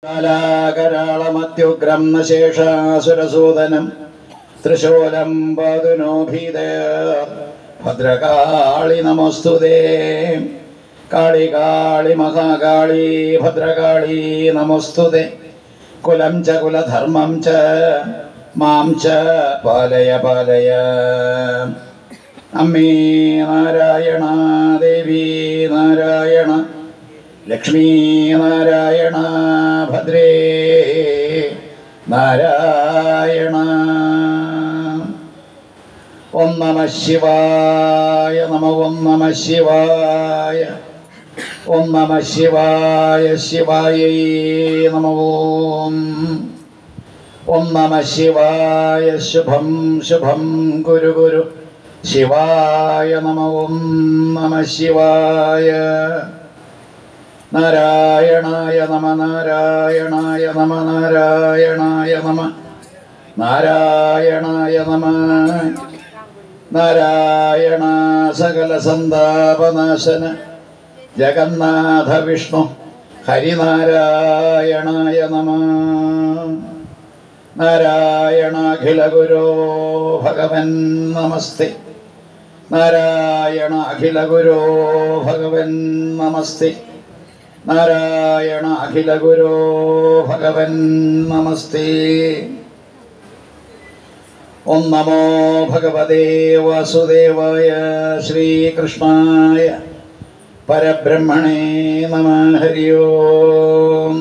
കാലാകരാളമത്യുഗ്രം നശേഷാസുരസൂദനം ത്രിശൂലം പാതുനോ ഭീത ഭദ്രകാളി നമസ്തുതേ കാളി കാളി മഹാകാളി ഭദ്രകാളി നമസ്തുതേ കുലം ച കുലധർമ്മം ച മാം ച പാലയ പാലയ അമ്മേ നാരായണ ദേവി നാരായണ ലക്ഷ്മീ നാരായണ ഭദ്രേ നാരായണ ഓം നമ ശിവായ നമ ഓം നമ ശിവായ ഓം നമ ശിവായ ശിവായ നമ ഓം ഓം നമ ശിവായ ശുഭം ശുഭം ഗുരു ഗുരു ശിവായ നമ ഓം നമ ശിവായ നാരായണായ നമ നാരായണായ നമ നാരായണായ നമ നാരായണായ നമ നാരായണ സകല സന്താപനാശന ജഗന്നാഥ വിഷ്ണു ഹരിനാരായണായ നമ നാരായണാഖില ഗുരോ ഭഗവൻ നമസ്തേ നാരായണ അഖില ഗുരോ ഭഗവൻ നമസ്തേ നാരായണ അഖില ഗുരോ ഭഗവൻ നമസ്തേ ഓം നമോ ഭഗവതേ വാസുദേവായ ശ്രീകൃഷ്ണായ പരബ്രഹ്മണേ നമ ഹരി ഓം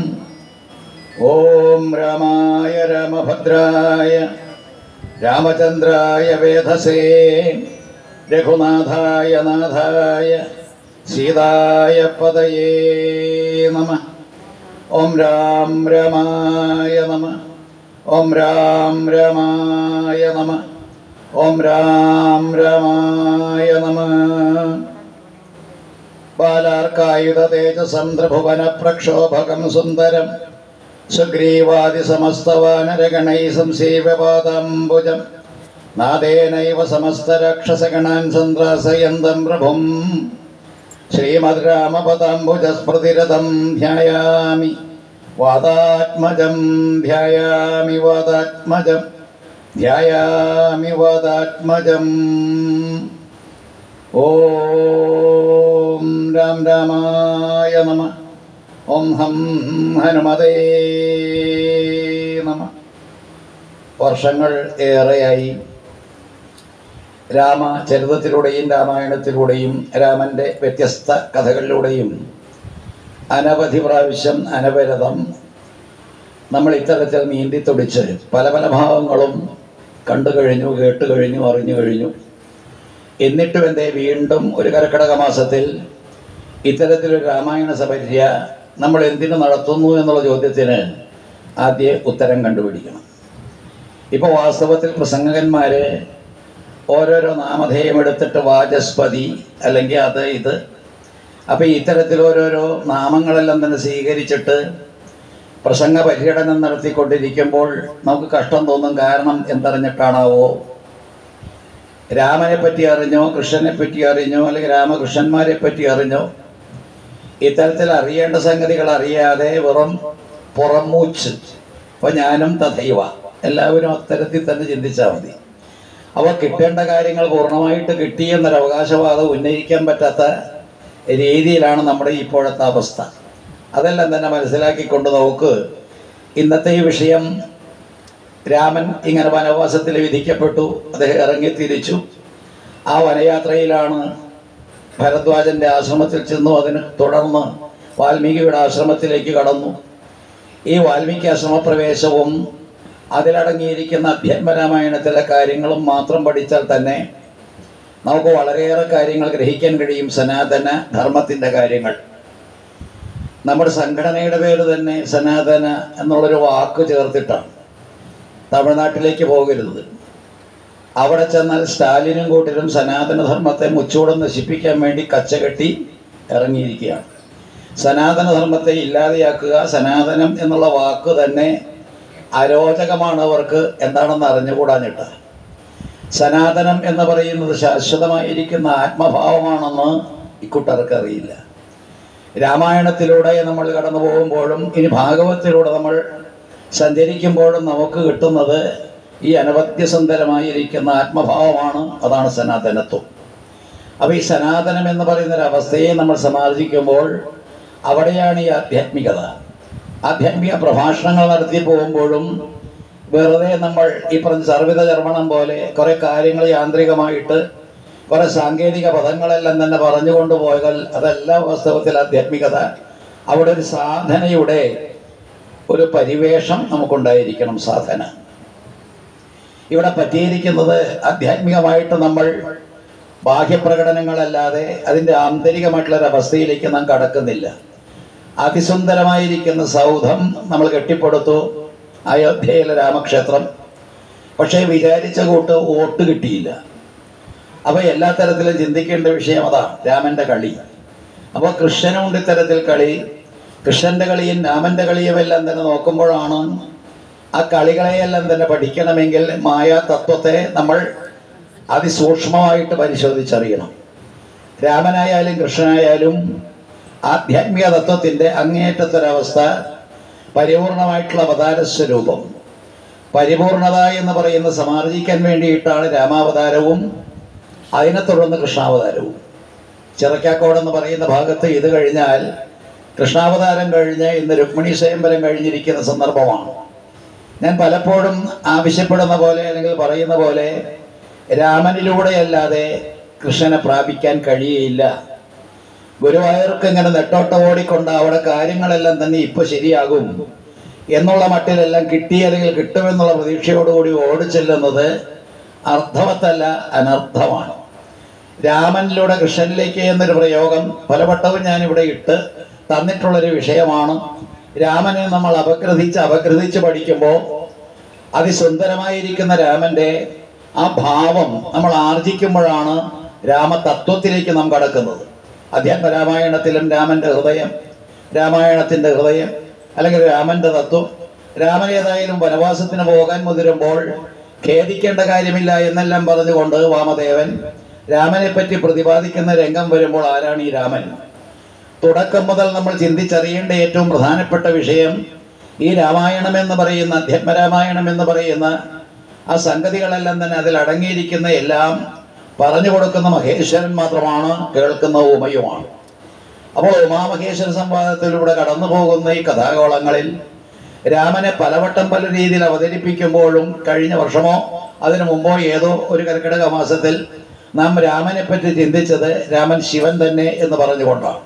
ഓം രാമായ രാമഭദ്രായ രാമചന്ദ്രായ വേധസേ രഘുനാഥായ നാഥായ സീതായ പദയേ നമ ഓം രാം രമായ നമ ഓം രാം രമായ നമ ഓം രാം രമായ നമ ബാലാർക്കായുധ തേജസം ത്രിഭുവന പ്രക്ഷോഭകം സുന്ദരം സുഗ്രീവാദി സമസ്തവാനരഗണൈ സംസേവപാദാംബുജം നാദേനൈവ സമസ്തരാക്ഷസഗണാൻ സന്ത്രാസയന്തം പ്രഭും ശ്രീമദ് രാമപദാംബുജസ്മൃതിരഥം ധ്യായാമി വാദാത്മജം ധ്യായാമി വാദാത്മജം ധ്യായാമി വാദാത്മജം ഓം രാം രാമായ നമ ഓം ഹം ഹനുമതേ നമ വർഷങ്ങൾ ഏറെയായി രാമചരിതത്തിലൂടെയും രാമായണത്തിലൂടെയും രാമൻ്റെ വ്യത്യസ്ത കഥകളിലൂടെയും അനവധി പ്രാവശ്യം അനവരതം നമ്മൾ ഇത്തരത്തിൽ നീന്തി തുടിച്ച് പല പല ഭാഗങ്ങളും കണ്ടു കഴിഞ്ഞു കേട്ട് കഴിഞ്ഞു അറിഞ്ഞു കഴിഞ്ഞു എന്നിട്ടും എന്തേ വീണ്ടും ഒരു കർക്കിടക മാസത്തിൽ ഇത്തരത്തിലൊരു രാമായണ സപര്യ നമ്മൾ എന്തിനു നടത്തുന്നു എന്നുള്ള ചോദ്യത്തിന് ആദ്യ ഉത്തരം കണ്ടുപിടിക്കണം ഇപ്പോൾ വാസ്തവത്തിൽ പ്രസംഗകന്മാര് ഓരോരോ നാമധേയം എടുത്തിട്ട് വാചസ്പതി അല്ലെങ്കിൽ അത് ഇത് അപ്പം ഇത്തരത്തിൽ ഓരോരോ നാമങ്ങളെല്ലാം തന്നെ സ്വീകരിച്ചിട്ട് പ്രസംഗ പര്യടനം നടത്തിക്കൊണ്ടിരിക്കുമ്പോൾ നമുക്ക് കഷ്ടം തോന്നും കാരണം എന്തറിഞ്ഞിട്ടാണാവോ രാമനെ പറ്റി അറിഞ്ഞോ കൃഷ്ണനെ പറ്റി അറിഞ്ഞോ അല്ലെങ്കിൽ രാമകൃഷ്ണന്മാരെ പറ്റി അറിഞ്ഞോ ഇത്തരത്തിൽ അറിയേണ്ട സംഗതികൾ അറിയാതെ വെറും പുറമൂച്ച് അപ്പോൾ ഞാനും തഥൈവ എല്ലാവരും അത്തരത്തിൽ തന്നെ ചിന്തിച്ചാൽ മതി അവ കിട്ടേണ്ട കാര്യങ്ങൾ പൂർണ്ണമായിട്ട് കിട്ടിയെന്നൊരു അവകാശവാദം ഉന്നയിക്കാൻ പറ്റാത്ത രീതിയിലാണ് നമ്മുടെ ഇപ്പോഴത്തെ അവസ്ഥ അതെല്ലാം തന്നെ മനസ്സിലാക്കിക്കൊണ്ട് നമുക്ക് ഇന്നത്തെ ഈ വിഷയം രാമൻ ഇങ്ങനെ വനവാസത്തിൽ വിധിക്കപ്പെട്ടു അദ്ദേഹം ഇറങ്ങി തിരിച്ചു ആ വനയാത്രയിലാണ് ഭരദ്വാജന്റെ ആശ്രമത്തിൽ ചെന്നു അതിന് തുടർന്ന് വാൽമീകിയുടെ ആശ്രമത്തിലേക്ക് കടന്നു ഈ വാൽമീകി ആശ്രമപ്രവേശവും അതിലടങ്ങിയിരിക്കുന്ന അധ്യാത്മരാമായണത്തിലെ കാര്യങ്ങളും മാത്രം പഠിച്ചാൽ തന്നെ നമുക്ക് വളരെയേറെ കാര്യങ്ങൾ ഗ്രഹിക്കാൻ കഴിയും സനാതന ധർമ്മത്തിൻ്റെ കാര്യങ്ങൾ നമ്മുടെ സംഘടനയുടെ പേര് തന്നെ സനാതന എന്നുള്ളൊരു വാക്ക് ചേർത്തിട്ടാണ് തമിഴ്നാട്ടിലേക്ക് പോകരുത് അവിടെ ചെന്നാൽ സ്റ്റാലിനും കൂട്ടരും സനാതനധർമ്മത്തെ മുച്ചൂടം നശിപ്പിക്കാൻ വേണ്ടി കച്ചകെട്ടി ഇറങ്ങിയിരിക്കുകയാണ് സനാതനധർമ്മത്തെ ഇല്ലാതെയാക്കുക സനാതനം എന്നുള്ള വാക്ക് തന്നെ അരോചകമാണ് അവർക്ക് എന്താണെന്ന് അറിഞ്ഞുകൂടാഞ്ഞിട്ട് സനാതനം എന്ന് പറയുന്നത് ശാശ്വതമായിരിക്കുന്ന ആത്മഭാവമാണെന്ന് ഇക്കൂട്ടർക്ക് അറിയില്ല രാമായണത്തിലൂടെ നമ്മൾ കടന്നു പോകുമ്പോഴും ഇനി ഭാഗവത്തിലൂടെ നമ്മൾ സഞ്ചരിക്കുമ്പോഴും നമുക്ക് കിട്ടുന്നത് ഈ അനവധ്യസുന്ദരമായിരിക്കുന്ന ആത്മഭാവമാണ് അതാണ് സനാതനത്വം അപ്പോൾ ഈ സനാതനം എന്ന് പറയുന്ന ഒരു അവസ്ഥയെ നമ്മൾ സമാർജിക്കുമ്പോൾ അവിടെയാണ് ഈ ആധ്യാത്മികത ആധ്യാത്മിക പ്രഭാഷണങ്ങൾ നടത്തി പോകുമ്പോഴും വെറുതെ നമ്മൾ ഈ പറഞ്ഞ സർവിത ചർമ്മണം പോലെ കുറേ കാര്യങ്ങൾ യാന്ത്രികമായിട്ട് കുറേ സാങ്കേതിക പദങ്ങളെല്ലാം തന്നെ പറഞ്ഞുകൊണ്ട് പോയാൽ അതല്ല വാസ്തവത്തിൽ ആധ്യാത്മികത അവിടെ ഒരു സാധനയുടെ ഒരു പരിവേഷം നമുക്കുണ്ടായിരിക്കണം സാധന ഇവിടെ പറ്റിയിരിക്കുന്നത് ആധ്യാത്മികമായിട്ട് നമ്മൾ ബാഹ്യപ്രകടനങ്ങളല്ലാതെ അതിൻ്റെ ആന്തരികമായിട്ടുള്ള ഒരു അവസ്ഥയിലേക്ക് നാം കടക്കുന്നില്ല അതിസുന്ദരമായിരിക്കുന്ന സൗധം നമ്മൾ കെട്ടിപ്പടുത്തു അയോധ്യയിലെ രാമക്ഷേത്രം പക്ഷേ വിചാരിച്ച കൂട്ട് വോട്ട് കിട്ടിയില്ല അപ്പോൾ എല്ലാ തരത്തിലും ചിന്തിക്കേണ്ട വിഷയം അതാണ് രാമൻ്റെ കളി അപ്പോൾ കൃഷ്ണനുണ്ട് ഇത്തരത്തിൽ കളി കൃഷ്ണൻ്റെ കളിയും രാമൻ്റെ കളിയും എല്ലാം തന്നെ നോക്കുമ്പോഴാണ് ആ കളികളെയെല്ലാം തന്നെ പഠിക്കണമെങ്കിൽ മായാ തത്വത്തെ നമ്മൾ അതിസൂക്ഷ്മമായിട്ട് പരിശോധിച്ചറിയണം രാമനായാലും കൃഷ്ണനായാലും ആധ്യാത്മിക തത്വത്തിൻ്റെ അങ്ങേയറ്റത്തൊരവസ്ഥ പരിപൂർണമായിട്ടുള്ള അവതാര സ്വരൂപം പരിപൂർണത എന്ന് പറയുന്ന സമാർജിക്കാൻ വേണ്ടിയിട്ടാണ് രാമാവതാരവും അതിനെ തുടർന്ന് കൃഷ്ണാവതാരവും ചിറക്കാക്കോട് എന്ന് പറയുന്ന ഭാഗത്ത് ഇത് കഴിഞ്ഞാൽ കൃഷ്ണാവതാരം കഴിഞ്ഞ് ഇന്ന് രുക്മിണി സ്വയംവരം കഴിഞ്ഞിരിക്കുന്ന സന്ദർഭമാണ് ഞാൻ പലപ്പോഴും ആവശ്യപ്പെടുന്ന പോലെ അല്ലെങ്കിൽ പറയുന്ന പോലെ രാമനിലൂടെയല്ലാതെ കൃഷ്ണനെ പ്രാപിക്കാൻ കഴിയുകയില്ല ഗുരുവായൂർക്ക് ഇങ്ങനെ നെട്ടോട്ടം ഓടിക്കൊണ്ട് അവിടെ കാര്യങ്ങളെല്ലാം തന്നെ ഇപ്പൊ ശരിയാകും എന്നുള്ള മട്ടിലെല്ലാം കിട്ടി അല്ലെങ്കിൽ കിട്ടുമെന്നുള്ള പ്രതീക്ഷയോടുകൂടി ഓടിച്ചെല്ലുന്നത് അർത്ഥവത്തല്ല അനർത്ഥമാണ് രാമനിലൂടെ കൃഷ്ണനിലേക്ക് എന്നൊരു പ്രയോഗം പലവട്ടവും ഞാനിവിടെ ഇട്ട് തന്നിട്ടുള്ളൊരു വിഷയമാണ് രാമനെ നമ്മൾ അപഗ്രഥിച്ച് അപഗ്രഥിച്ച് പഠിക്കുമ്പോൾ അതിസുന്ദരമായിരിക്കുന്ന രാമൻ്റെ ആ ഭാവം നമ്മൾ ആർജിക്കുമ്പോഴാണ് രാമതത്വത്തിലേക്ക് നാം കടക്കുന്നത് അധ്യാത്മ രാമായണത്തിലും രാമൻ്റെ ഹൃദയം രാമായണത്തിൻ്റെ ഹൃദയം അല്ലെങ്കിൽ രാമൻ്റെ തത്വം രാമൻ ഏതായാലും വനവാസത്തിന് പോകാൻ മുതിരുമ്പോൾ ഖേദിക്കേണ്ട കാര്യമില്ല എന്നെല്ലാം പറഞ്ഞുകൊണ്ട് വാമദേവൻ രാമനെ പറ്റി പ്രതിപാദിക്കുന്ന രംഗം വരുമ്പോൾ ആരാണ് ഈ രാമൻ തുടക്കം മുതൽ നമ്മൾ ചിന്തിച്ചറിയേണ്ട ഏറ്റവും പ്രധാനപ്പെട്ട വിഷയം ഈ രാമായണം എന്ന് പറയുന്ന അധ്യാത്മരാമായണം എന്ന് പറയുന്ന ആ സംഗതികളെല്ലാം തന്നെ അതിൽ അടങ്ങിയിരിക്കുന്ന എല്ലാം പറഞ്ഞു കൊടുക്കുന്ന മഹേശ്വരൻ മാത്രമാണ് കേൾക്കുന്ന ഉമയുമാണ് അപ്പോൾ ഉമാമഹേശ്വര സംവാദത്തിലൂടെ കടന്നു പോകുന്ന ഈ കഥാകോളങ്ങളിൽ രാമനെ പലവട്ടം പല രീതിയിൽ അവതരിപ്പിക്കുമ്പോഴും കഴിഞ്ഞ വർഷമോ അതിനു മുമ്പോ ഏതോ ഒരു കർക്കിടക മാസത്തിൽ നാം രാമനെ പറ്റി ചിന്തിച്ചത് രാമൻ ശിവൻ തന്നെ എന്ന് പറഞ്ഞുകൊണ്ടാണ്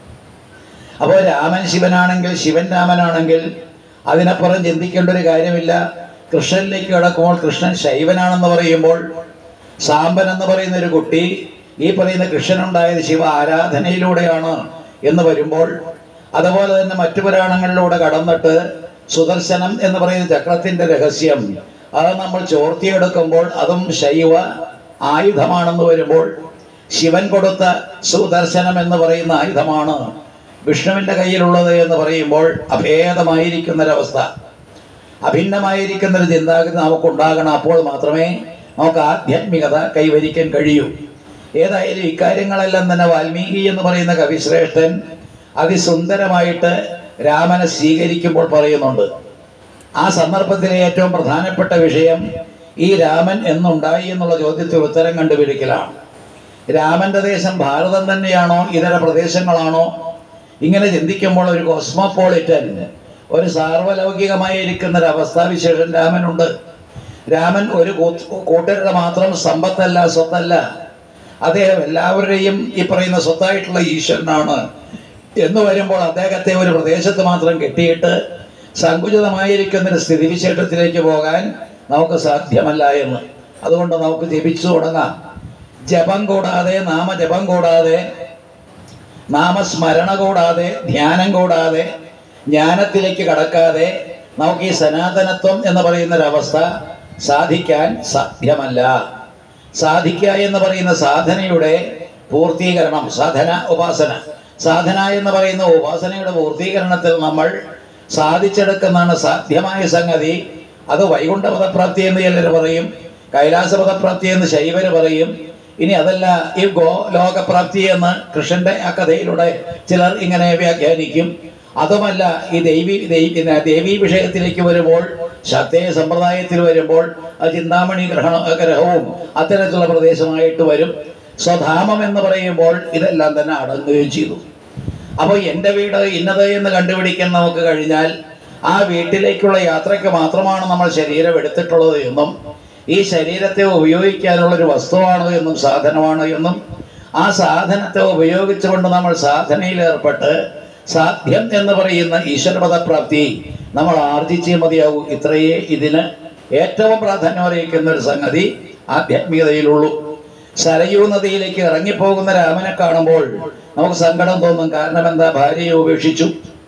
അപ്പോൾ രാമൻ ശിവനാണെങ്കിൽ ശിവൻ രാമനാണെങ്കിൽ അതിനപ്പുറം ചിന്തിക്കേണ്ട ഒരു കാര്യമില്ല കൃഷ്ണനിലേക്ക് കിടക്കുമ്പോൾ കൃഷ്ണൻ ശൈവനാണെന്ന് പറയുമ്പോൾ സാമ്പൻ എന്ന് പറയുന്ന ഒരു കുട്ടി ഈ പറയുന്ന കൃഷ്ണനുണ്ടായത് ശിവ ആരാധനയിലൂടെയാണ് എന്ന് വരുമ്പോൾ അതുപോലെ തന്നെ മറ്റു പുരാണങ്ങളിലൂടെ കടന്നിട്ട് സുദർശനം എന്ന് പറയുന്ന ചക്രത്തിന്റെ രഹസ്യം അത് നമ്മൾ ചോർത്തിയെടുക്കുമ്പോൾ അതും ശൈവ ആയുധമാണെന്ന് വരുമ്പോൾ ശിവൻ കൊടുത്ത സുദർശനം എന്ന് പറയുന്ന ആയുധമാണ് വിഷ്ണുവിൻ്റെ കയ്യിലുള്ളത് എന്ന് പറയുമ്പോൾ അഭേദമായിരിക്കുന്നൊരവസ്ഥ അഭിന്നമായിരിക്കുന്നൊരു ചിന്താഗതി നമുക്കുണ്ടാകണം അപ്പോൾ മാത്രമേ നമുക്ക് ആധ്യാത്മികത കൈവരിക്കാൻ കഴിയൂ ഏതായാലും ഇക്കാര്യങ്ങളെല്ലാം തന്നെ വാൽമീകി എന്ന് പറയുന്ന കവിശ്രേഷ്ഠൻ അതിസുന്ദരമായിട്ട് രാമനെ സ്വീകരിക്കുമ്പോൾ പറയുന്നുണ്ട് ആ സന്ദർഭത്തിലെ ഏറ്റവും പ്രധാനപ്പെട്ട വിഷയം ഈ രാമൻ എന്നുണ്ടായി എന്നുള്ള ചോദ്യത്തിന് ഉത്തരം കണ്ടുപിടിക്കലാണ് രാമന്റെ ദേശം ഭാരതം തന്നെയാണോ ഇതര പ്രദേശങ്ങളാണോ ഇങ്ങനെ ചിന്തിക്കുമ്പോൾ ഒരു കോസ്മോപോളിറ്റൻ ഒരു സാർവലൗകികമായിരിക്കുന്ന ഒരു അവസ്ഥാവിശേഷം രാമനുണ്ട് രാമൻ ഒരു കൂ- കൂട്ടരുടെ മാത്രം സമ്പത്തല്ല സ്വത്തല്ല അദ്ദേഹം എല്ലാവരുടെയും ഈ പറയുന്ന സ്വത്തായിട്ടുള്ള ഈശ്വരനാണ് എന്ന് വരുമ്പോൾ അദ്ദേഹത്തെ ഒരു പ്രദേശത്ത് മാത്രം കെട്ടിയിട്ട് സങ്കുചിതമായിരിക്കുന്ന ഒരു സ്ഥിതിവിശേഷത്തിലേക്ക് പോകാൻ നമുക്ക് സാധ്യമല്ല എന്ന് അതുകൊണ്ട് നമുക്ക് ജപിച്ചു തുടങ്ങാം ജപം കൂടാതെ നാമജപം കൂടാതെ നാമസ്മരണ കൂടാതെ ധ്യാനം കൂടാതെ ജ്ഞാനത്തിലേക്ക് കടക്കാതെ നമുക്ക് ഈ സനാതനത്വം എന്ന് പറയുന്ന ഒരവസ്ഥ സാധിക്കാൻ സാധ്യമല്ല സാധിക്കുക എന്ന് പറയുന്ന സാധനയുടെ പൂർത്തീകരണം സാധന ഉപാസന സാധന എന്ന് പറയുന്ന ഉപാസനയുടെ പൂർത്തീകരണത്തിൽ നമ്മൾ സാധിച്ചെടുക്കുന്നതാണ് സാധ്യമായ സംഗതി അത് വൈകുണ്ഠ പദപ്രാപ്തി എന്ന് ചിലർ പറയും കൈലാസ പദപ്രാപ്തി എന്ന് ശൈവര് പറയും ഇനി അതല്ല ഈ ഗോ ലോകപ്രാപ്തി എന്ന് കൃഷ്ണന്റെ ആ കഥയിലൂടെ ചിലർ ഇങ്ങനെ വ്യാഖ്യാനിക്കും അതുമല്ല ഈ ദൈവി ദൈ- പിന്നെ ദേവീ വിഷയത്തിലേക്ക് വരുമ്പോൾ ശക്തേയ സമ്പ്രദായത്തിൽ വരുമ്പോൾ ആ ചിന്താമണി ഗ്രഹണ ഗ്രഹവും അത്തരത്തിലുള്ള പ്രദേശമായിട്ട് വരും സ്വധാമം എന്ന് പറയുമ്പോൾ ഇതെല്ലാം തന്നെ അടങ്ങുകയും ചെയ്തു അപ്പോൾ എൻ്റെ വീട് ഇന്നത് എന്ന് കണ്ടുപിടിക്കാൻ നമുക്ക് കഴിഞ്ഞാൽ ആ വീട്ടിലേക്കുള്ള യാത്രയ്ക്ക് മാത്രമാണ് നമ്മൾ ശരീരം എടുത്തിട്ടുള്ളത് എന്നും ഈ ശരീരത്തെ ഉപയോഗിക്കാനുള്ള ഒരു വസ്തുവാണ് എന്നും സാധനമാണ് എന്നും ആ സാധനത്തെ ഉപയോഗിച്ചുകൊണ്ട് നമ്മൾ സാധനയിൽ ഏർപ്പെട്ട് സാധ്യം എന്ന് പറയുന്ന ഈശ്വരപദപ്രാപ്തി നമ്മൾ ആർജിച്ചേ മതിയാവൂ ഇത്രയേ ഇതിന് ഏറ്റവും പ്രാധാന്യം അറിയിക്കുന്ന ഒരു സംഗതി ആധ്യാത്മികതയിലുള്ളൂ സരയൂ നദിയിലേക്ക് ഇറങ്ങിപ്പോകുന്ന രാമനെ കാണുമ്പോൾ നമുക്ക് സങ്കടം തോന്നും കാരണം എന്താ ഭാര്യയെ ഉപേക്ഷിച്ചു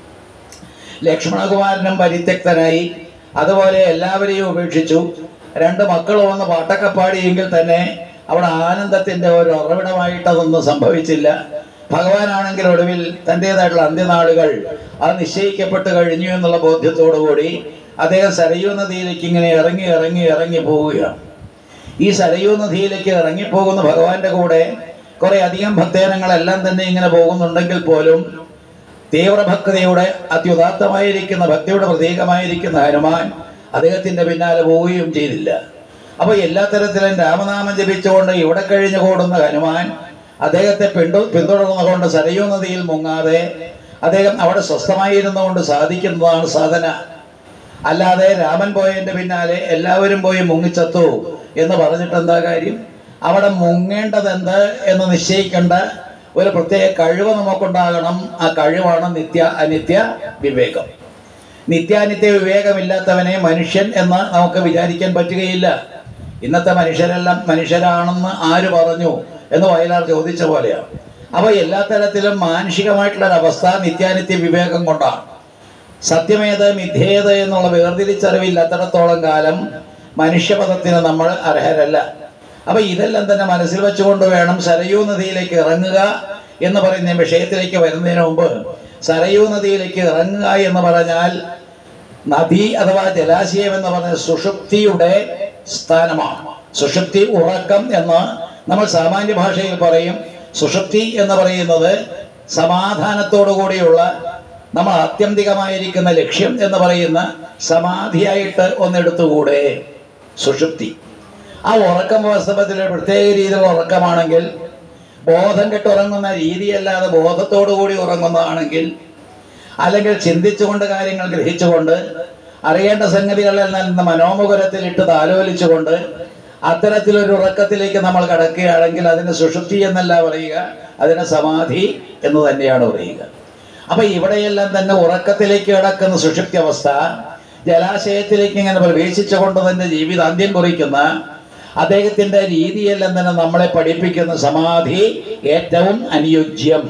ലക്ഷ്മണകുമാരനും പരിത്യക്തനായി അതുപോലെ എല്ലാവരെയും ഉപേക്ഷിച്ചു രണ്ട് മക്കൾ വന്ന് പാട്ടൊക്കെ പാടിയെങ്കിൽ തന്നെ അവിടെ ആനന്ദത്തിന്റെ ഒരു ഉറവിടമായിട്ട് അതൊന്നും സംഭവിച്ചില്ല ഭഗവാനാണെങ്കിൽ ഒടുവിൽ തൻ്റെതായിട്ടുള്ള അന്ത്യനാളുകൾ അത് നിശ്ചയിക്കപ്പെട്ട് കഴിഞ്ഞു എന്നുള്ള ബോധ്യത്തോടു കൂടി അദ്ദേഹം സരയൂ നദിയിലേക്ക് ഇങ്ങനെ ഇറങ്ങി ഇറങ്ങി ഇറങ്ങി പോവുകയാണ് ഈ സരയൂ നദിയിലേക്ക് ഇറങ്ങിപ്പോകുന്ന ഭഗവാന്റെ കൂടെ കുറെ അധികം ഭക്തജനങ്ങളെല്ലാം തന്നെ ഇങ്ങനെ പോകുന്നുണ്ടെങ്കിൽ പോലും തീവ്രഭക്തിയുടെ അത്യുദാത്തമായിരിക്കുന്ന ഭക്തിയുടെ പ്രതീകമായിരിക്കുന്ന ഹനുമാൻ അദ്ദേഹത്തിന്റെ പിന്നാലെ പോവുകയും ചെയ്തില്ല അപ്പൊ എല്ലാ തരത്തിലും രാമനാമം ജപിച്ചുകൊണ്ട് ഇവിടെ കഴിഞ്ഞു കൂടുന്ന ഹനുമാൻ അദ്ദേഹത്തെ പിന്തു പിന്തുടർന്നുകൊണ്ട് സരയൂ നദിയിൽ മുങ്ങാതെ അദ്ദേഹം അവിടെ സ്വസ്ഥമായിരുന്നുകൊണ്ട് സാധിക്കുന്നതാണ് സാധന അല്ലാതെ രാമൻ പോയതിന്റെ പിന്നാലെ എല്ലാവരും പോയി മുങ്ങിച്ചത്തു എന്ന് പറഞ്ഞിട്ട് എന്താ കാര്യം അവിടെ മുങ്ങേണ്ടത് എന്ത് എന്ന് നിശ്ചയിക്കേണ്ട ഒരു പ്രത്യേക കഴിവ് നമുക്കുണ്ടാകണം ആ കഴിവാണ് നിത്യ അനിത്യ വിവേകം നിത്യാനിത്യ വിവേകമില്ലാത്തവനെ മനുഷ്യൻ എന്ന് നമുക്ക് വിചാരിക്കാൻ പറ്റുകയില്ല ഇന്നത്തെ മനുഷ്യരെല്ലാം മനുഷ്യരാണെന്ന് ആര് പറഞ്ഞു എന്ന് വയലാർ ചോദിച്ച പോലെയാണ് അപ്പൊ എല്ലാ തരത്തിലും മാനുഷികമായിട്ടുള്ള ഒരു അവസ്ഥ നിത്യാനിത്യ വിവേകം കൊണ്ടാണ് സത്യമേത് മിഥ്യേത് എന്നുള്ള വേർതിരിച്ചറിവില്ലാത്തിടത്തോളം കാലം മനുഷ്യപദത്തിന് നമ്മൾ അർഹരല്ല അപ്പൊ ഇതെല്ലാം തന്നെ മനസ്സിൽ വെച്ചുകൊണ്ട് വേണം സരയൂ നദിയിലേക്ക് ഇറങ്ങുക എന്ന് പറയുന്ന വിഷയത്തിലേക്ക് വരുന്നതിന് മുമ്പ് സരയൂ നദിയിലേക്ക് ഇറങ്ങുക എന്ന് പറഞ്ഞാൽ നദി അഥവാ ജലാശയം എന്ന് പറഞ്ഞ സുഷുപ്തിയുടെ സ്ഥാനമാണ് സുഷുപ്തി ഉറക്കം എന്ന് നമ്മൾ സാമാന്യ ഭാഷയിൽ പറയും സുഷുപ്തി എന്ന് പറയുന്നത് സമാധാനത്തോടു കൂടിയുള്ള നമ്മൾ ആത്യന്തികമായിരിക്കുന്ന ലക്ഷ്യം എന്ന് പറയുന്ന സമാധിയായിട്ട് ഒന്നെടുത്തുകൂടെ സുഷുപ്തി ആ ഉറക്കം വാസ്തവത്തിൽ ഒരു പ്രത്യേക രീതിയിലുള്ള ഉറക്കമാണെങ്കിൽ ബോധം കെട്ടുറങ്ങുന്ന രീതിയല്ലാതെ ബോധത്തോടു കൂടി ഉറങ്ങുന്നതാണെങ്കിൽ അല്ലെങ്കിൽ ചിന്തിച്ചുകൊണ്ട് കാര്യങ്ങൾ ഗ്രഹിച്ചുകൊണ്ട് അറിയേണ്ട സംഗതികളെല്ലാം നിന്ന് മനോമുകുരത്തിൽ ഇട്ട് താലോലിച്ചുകൊണ്ട് അത്തരത്തിലൊരു ഉറക്കത്തിലേക്ക് നമ്മൾ കടക്കുകയാണെങ്കിൽ അതിന് സുഷുപ്തി എന്നല്ല പറയുക അതിന് സമാധി എന്ന് തന്നെയാണ് പറയുക അപ്പൊ ഇവിടെയെല്ലാം തന്നെ ഉറക്കത്തിലേക്ക് കിടക്കുന്ന സുഷുപ്തി അവസ്ഥ ജലാശയത്തിലേക്ക് ഇങ്ങനെ പ്രവേശിച്ചുകൊണ്ട് തന്നെ ജീവിതാന്ത്യം കുറിക്കുന്ന അദ്ദേഹത്തിന്റെ രീതിയെല്ലാം തന്നെ നമ്മളെ പഠിപ്പിക്കുന്ന സമാധി ഏറ്റവും അനുയോജ്യം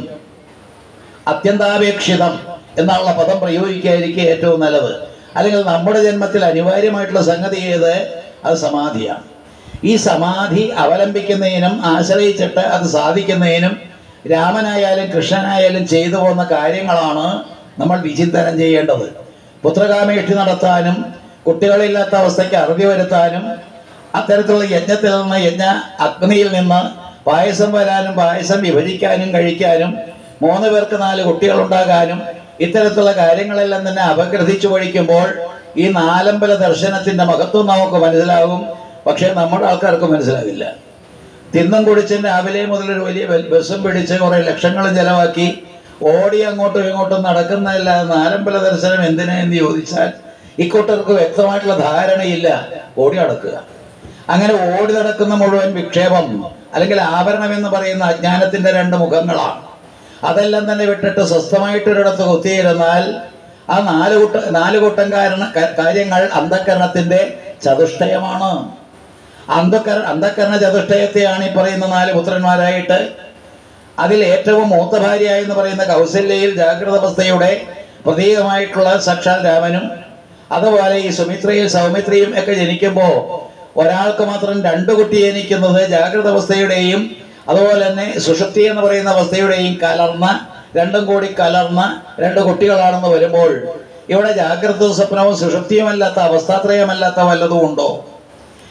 അത്യന്താപേക്ഷിതം എന്നുള്ള പദം പ്രയോഗിക്കാതിരിക്കുക ഏറ്റവും നല്ലത് അല്ലെങ്കിൽ നമ്മുടെ ജന്മത്തിൽ അനിവാര്യമായിട്ടുള്ള സംഗതി ഏത് അത് സമാധിയാണ് ഈ സമാധി അവലംബിക്കുന്നതിനും ആശ്രയിച്ചിട്ട് അത് സാധിക്കുന്നതിനും രാമനായാലും കൃഷ്ണനായാലും ചെയ്തു പോകുന്ന കാര്യങ്ങളാണ് നമ്മൾ വിചിന്തനം ചെയ്യേണ്ടത് പുത്രകാമേഷ്ടി നടത്താനും കുട്ടികളില്ലാത്ത അവസ്ഥയ്ക്ക് അറുതി വരുത്താനും അത്തരത്തിലുള്ള യജ്ഞത്തിൽ നിന്ന് യജ്ഞ അഗ്നിയിൽ നിന്ന് പായസം വരാനും പായസം വിഭജിക്കാനും കഴിക്കാനും മൂന്ന് പേർക്ക് നാല് കുട്ടികൾ ഉണ്ടാകാനും ഇത്തരത്തിലുള്ള കാര്യങ്ങളെല്ലാം തന്നെ അപഗ്രഥിച്ചു പഠിക്കുമ്പോൾ ഈ നാലമ്പല ദർശനത്തിന്റെ മഹത്വം നമുക്ക് മനസ്സിലാകും പക്ഷേ നമ്മുടെ ആൾക്കാർക്ക് മനസ്സിലാകില്ല തിന്നും കുടിച്ചും രാവിലെ മുതൽ ഒരു വലിയ ബ- ബസ്സും പിടിച്ച് കുറെ ലക്ഷങ്ങളും ചെലവാക്കി ഓടി അങ്ങോട്ടും ഇങ്ങോട്ടും നടക്കുന്നതല്ലാതെ നാലമ്പല ദർശനം എന്തിനാ എന്ന് ചോദിച്ചാൽ ഇക്കൂട്ടർക്ക് വ്യക്തമായിട്ടുള്ള ധാരണയില്ല ഓടി നടക്കുക അങ്ങനെ ഓടി നടക്കുന്ന മുഴുവൻ വിക്ഷേപം അല്ലെങ്കിൽ ആഭരണം എന്ന് പറയുന്ന അജ്ഞാനത്തിന്റെ രണ്ട് മുഖങ്ങളാണ് അതെല്ലാം തന്നെ വിട്ടിട്ട് സ്വസ്ഥമായിട്ടൊരിടത്ത് കുത്തിയിരുന്നാൽ ആ നാല് കൂട്ട നാല് കൂട്ടം കാരണ ക- കാര്യങ്ങൾ അന്ധകരണത്തിന്റെ ചതുഷ്ടയമാണ് അന്ധകര അന്ധകരണ ചതുഷ്ടയത്തെയാണ് ഈ പറയുന്ന നാല് പുത്രന്മാരായിട്ട് അതിൽ ഏറ്റവും മൂത്ത ഭാര്യ എന്ന് പറയുന്ന കൗസല്യയിൽ ജാഗ്രത അവസ്ഥയുടെ പ്രതീകമായിട്ടുള്ള സാക്ഷാൽ രാമനും അതുപോലെ ഈ സുമിത്രയും സൗമിത്രയും ഒക്കെ ജനിക്കുമ്പോൾ ഒരാൾക്ക് മാത്രം രണ്ട് കുട്ടി ജനിക്കുന്നത് ജാഗ്രത അവസ്ഥയുടെയും അതുപോലെ തന്നെ സുഷുപ്തി എന്ന് പറയുന്ന അവസ്ഥയുടെയും കലർന്ന രണ്ടും കൂടി കലർന്ന രണ്ട് കുട്ടികളാണെന്ന് വരുമ്പോൾ ഇവിടെ ജാഗ്രത സ്വപ്നവും സുഷുപ്തിയുമല്ലാത്ത അവസ്ഥാത്രയമല്ലാത്ത വല്ലതും ഉണ്ടോ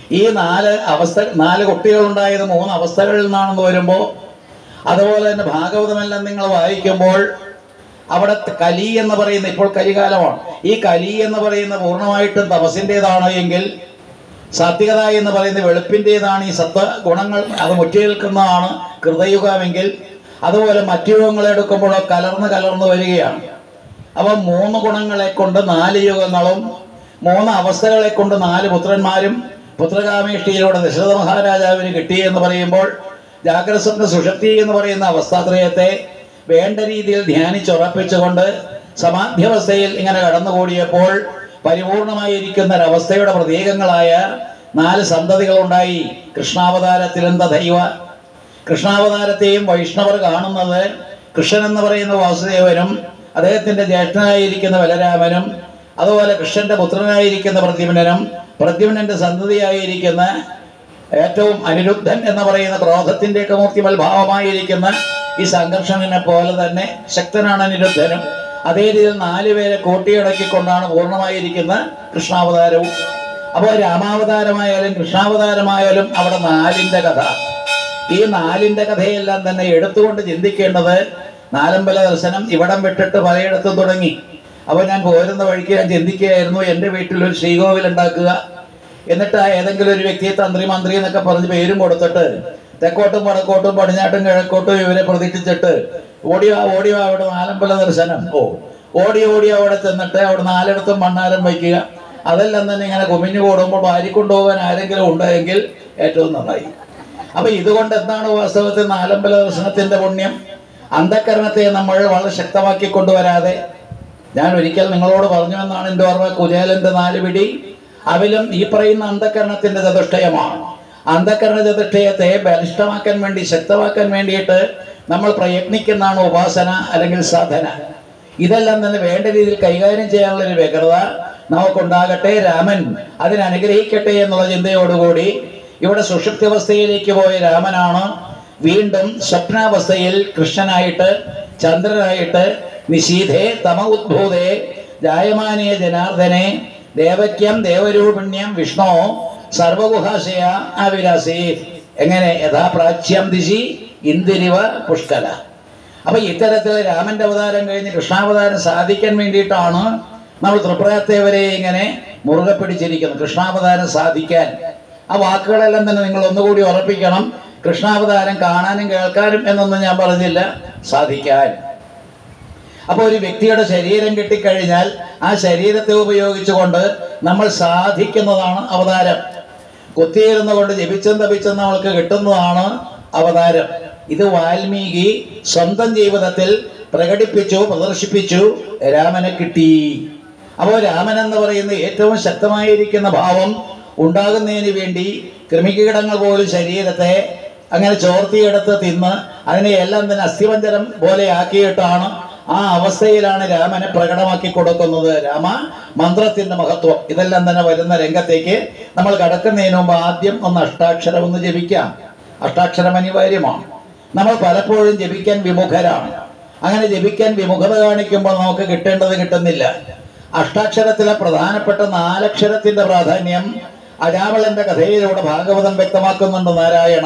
ഈ നാല് അവസ്ഥ നാല് കുട്ടികളുണ്ടായത് മൂന്ന് അവസ്ഥകളിൽ നിന്നാണെന്ന് വരുമ്പോൾ അതുപോലെ തന്നെ ഭാഗവതമെല്ലാം നിങ്ങൾ വായിക്കുമ്പോൾ അവിടെ കലി എന്ന് പറയുന്ന ഇപ്പോൾ കലികാലമാണ് ഈ കലി എന്ന് പറയുന്ന പൂർണ്ണമായിട്ടും തപസ്സിൻ്റെതാണ് എങ്കിൽ സാത്വികത എന്ന് പറയുന്ന വെളുപ്പിൻ്റെതാണ് ഈ സത്വ ഗുണങ്ങൾ അത് മുറ്റിയേൽക്കുന്നതാണ് കൃതയുഗമെങ്കിൽ അതുപോലെ മറ്റു യുഗങ്ങളെ എടുക്കുമ്പോഴോ കലർന്ന് കലർന്ന് വരികയാണ് അപ്പം മൂന്ന് ഗുണങ്ങളെ കൊണ്ട് നാല് യുഗങ്ങളും മൂന്ന് അവസ്ഥകളെ കൊണ്ട് നാല് പുത്രന്മാരും പുത്രകാമേഷ്ടിയിലൂടെ ദശരഥ മഹാരാജാവിന് കിട്ടി എന്ന് പറയുമ്പോൾ ജാഗ്രസ്വപ്ന സുഷക്തി എന്ന് പറയുന്ന അവസ്ഥാത്രയത്തെ വേണ്ട രീതിയിൽ ധ്യാനിച്ചുറപ്പിച്ചുകൊണ്ട് സമാധ്യവസ്ഥയിൽ ഇങ്ങനെ കടന്നുകൂടിയപ്പോൾ പരിപൂർണമായിരിക്കുന്ന ഒരവസ്ഥയുടെ പ്രതീകങ്ങളായ നാല് സന്തതികളുണ്ടായി കൃഷ്ണാവതാരത്തിലെന്ത ദൈവ കൃഷ്ണാവതാരത്തെയും വൈഷ്ണവർ കാണുന്നത് കൃഷ്ണൻ എന്ന് പറയുന്ന വാസുദേവനും അദ്ദേഹത്തിന്റെ ജ്യേഷ്ഠനായിരിക്കുന്ന ബലരാമനും അതുപോലെ കൃഷ്ണന്റെ പുത്രനായിരിക്കുന്ന പ്രദ്യുമ്നനും പ്രദ്യുമ്നന്റെ സന്തതിയായിരിക്കുന്ന ഏറ്റവും അനിരുദ്ധൻ എന്ന് പറയുന്ന ക്രോധത്തിന്റെയൊക്കെ മൂർത്തിമൽ ഭാവമായിരിക്കുന്ന ഈ സംഘർഷണനെ പോലെ തന്നെ ശക്തനാണ് അനിരുദ്ധനും അതേ രീതിയിൽ നാലുപേരെ കൂട്ടിയടക്കിക്കൊണ്ടാണ് പൂർണ്ണമായിരിക്കുന്ന കൃഷ്ണാവതാരവും അപ്പോൾ രാമാവതാരമായാലും കൃഷ്ണാവതാരമായാലും അവിടെ നാലിന്റെ കഥ ഈ നാലിന്റെ കഥയെല്ലാം തന്നെ എടുത്തുകൊണ്ട് ചിന്തിക്കേണ്ടത് നാലമ്പല ദർശനം ഇവിടം വിട്ടിട്ട് പലയിടത്തും തുടങ്ങി അപ്പോൾ ഞാൻ പോരുന്ന വഴിക്ക് ഞാൻ ചിന്തിക്കുകയായിരുന്നു എൻ്റെ വീട്ടിൽ ഒരു ശ്രീകോവിൽ ഉണ്ടാക്കുക എന്നിട്ട് ആ ഏതെങ്കിലും ഒരു വ്യക്തിയെ തന്ത്രി മന്ത്രി എന്നൊക്കെ പറഞ്ഞ് പേരും കൊടുത്തിട്ട് തെക്കോട്ടും വടക്കോട്ടും പടിഞ്ഞാട്ടും കിഴക്കോട്ടും ഇവരെ പ്രതീക്ഷിച്ചിട്ട് ഓടിയോ ഓടിയോ അവിടെ നാലമ്പല ദർശനം ഓ ഓടി ഓടി അവിടെ ചെന്നിട്ട് അവിടെ നാലിടത്തും മണ്ണാരം വയ്ക്കുക അതെല്ലാം തന്നെ ഇങ്ങനെ കുമിഞ്ഞു കൂടുമ്പോൾ വാരിക്കൊണ്ടുപോകാൻ ആരെങ്കിലും ഉണ്ടെങ്കിൽ ഏറ്റവും നന്നായി അപ്പൊ ഇതുകൊണ്ട് എന്താണ് വാസ്തവത്തിൽ നാലമ്പല ദർശനത്തിന്റെ പുണ്യം അന്ധകരണത്തെ നമ്മൾ വളരെ ശക്തമാക്കി കൊണ്ടുവരാതെ ഞാൻ ഒരിക്കൽ നിങ്ങളോട് പറഞ്ഞു എന്നാണ് എൻ്റെ ഓർമ്മ കുചേലന്റെ നാല് പിടി അവിലും ഈ പറയുന്ന അന്ധകരണത്തിന്റെ ചതുഷ്ടയമാണ് അന്ധകരണ ചതുഷ്ടയത്തെ ബലിഷ്ഠമാക്കാൻ വേണ്ടി ശക്തമാക്കാൻ വേണ്ടിയിട്ട് നമ്മൾ പ്രയത്നിക്കുന്നതാണ് ഉപാസന അല്ലെങ്കിൽ സാധന ഇതെല്ലാം തന്നെ വേണ്ട രീതിയിൽ കൈകാര്യം ചെയ്യാനുള്ള ഒരു വ്യഗ്രത നമുക്കുണ്ടാകട്ടെ രാമൻ അതിനനുഗ്രഹിക്കട്ടെ എന്നുള്ള ചിന്തയോടുകൂടി ഇവിടെ സുഷുപ്തിവസ്ഥയിലേക്ക് പോയ രാമനാണ് വീണ്ടും സ്വപ്നാവസ്ഥയിൽ കൃഷ്ണനായിട്ട് ചന്ദ്രനായിട്ട് നിശീധേ തമ ഉദ്ഭൂതേ ജായമാനേ ജനാർദ്ദനെ ദേവക്യം ദേവരൂപിണ്യം വിഷ്ണു സർവഗുഹാശയ ആവിരാസി എങ്ങനെ യഥാപ്രാച്യം ദിശി ഇന്ദിരിവ പുഷ്കല അപ്പൊ ഇത്തരത്തിൽ രാമന്റെ അവതാരം കഴിഞ്ഞ് കൃഷ്ണാവതാരം സാധിക്കാൻ വേണ്ടിയിട്ടാണ് നമ്മൾ തൃപ്രയത്തെ വരെ ഇങ്ങനെ മുറുകെ പിടിച്ചിരിക്കുന്നത് കൃഷ്ണാവതാരം സാധിക്കാൻ ആ വാക്കുകളെല്ലാം തന്നെ നിങ്ങൾ ഒന്നുകൂടി ഉറപ്പിക്കണം കൃഷ്ണാവതാരം കാണാനും കേൾക്കാനും എന്നൊന്നും ഞാൻ പറഞ്ഞില്ല സാധിക്കാൻ അപ്പോൾ ഒരു വ്യക്തിയുടെ ശരീരം കിട്ടിക്കഴിഞ്ഞാൽ ആ ശരീരത്തെ ഉപയോഗിച്ചുകൊണ്ട് നമ്മൾ സാധിക്കുന്നതാണ് അവതാരം കുത്തിയിരുന്ന കൊണ്ട് ജപിച്ചും തപിച്ചും നമ്മൾക്ക് കിട്ടുന്നതാണ് അവതാരം ഇത് വാൽമീകി സ്വന്തം ജീവിതത്തിൽ പ്രകടിപ്പിച്ചു പ്രദർശിപ്പിച്ചു രാമനെ കിട്ടി അപ്പോൾ രാമൻ എന്ന് പറയുന്ന ഏറ്റവും ശക്തമായിരിക്കുന്ന ഭാവം ഉണ്ടാകുന്നതിന് വേണ്ടി കൃമികീടങ്ങൾ പോലും ശരീരത്തെ അങ്ങനെ ചോർത്തിയെടുത്ത് തിന്ന് അതിനെ എല്ലാം തന്നെ അസ്ഥിപഞ്ചരം പോലെ ആക്കിയിട്ടാണ് ആ അവസ്ഥയിലാണ് രാമനെ പ്രകടമാക്കി കൊടുക്കുന്നത് രാമ മന്ത്രത്തിന്റെ മഹത്വം ഇതെല്ലാം തന്നെ വരുന്ന രംഗത്തേക്ക് നമ്മൾ കടക്കുന്നതിന് മുമ്പ് ആദ്യം ഒന്ന് അഷ്ടാക്ഷരം ഒന്ന് ജപിക്കാം അഷ്ടാക്ഷരം അനിവാര്യമാണ് നമ്മൾ പലപ്പോഴും ജപിക്കാൻ വിമുഖരാണ് അങ്ങനെ ജപിക്കാൻ വിമുഖത കാണിക്കുമ്പോൾ നമുക്ക് കിട്ടേണ്ടത് കിട്ടുന്നില്ല അഷ്ടാക്ഷരത്തിലെ പ്രധാനപ്പെട്ട നാലക്ഷരത്തിന്റെ പ്രാധാന്യം അരാവളന്റെ കഥയിലൂടെ ഭാഗവതം വ്യക്തമാക്കുന്നുണ്ട് നാരായണ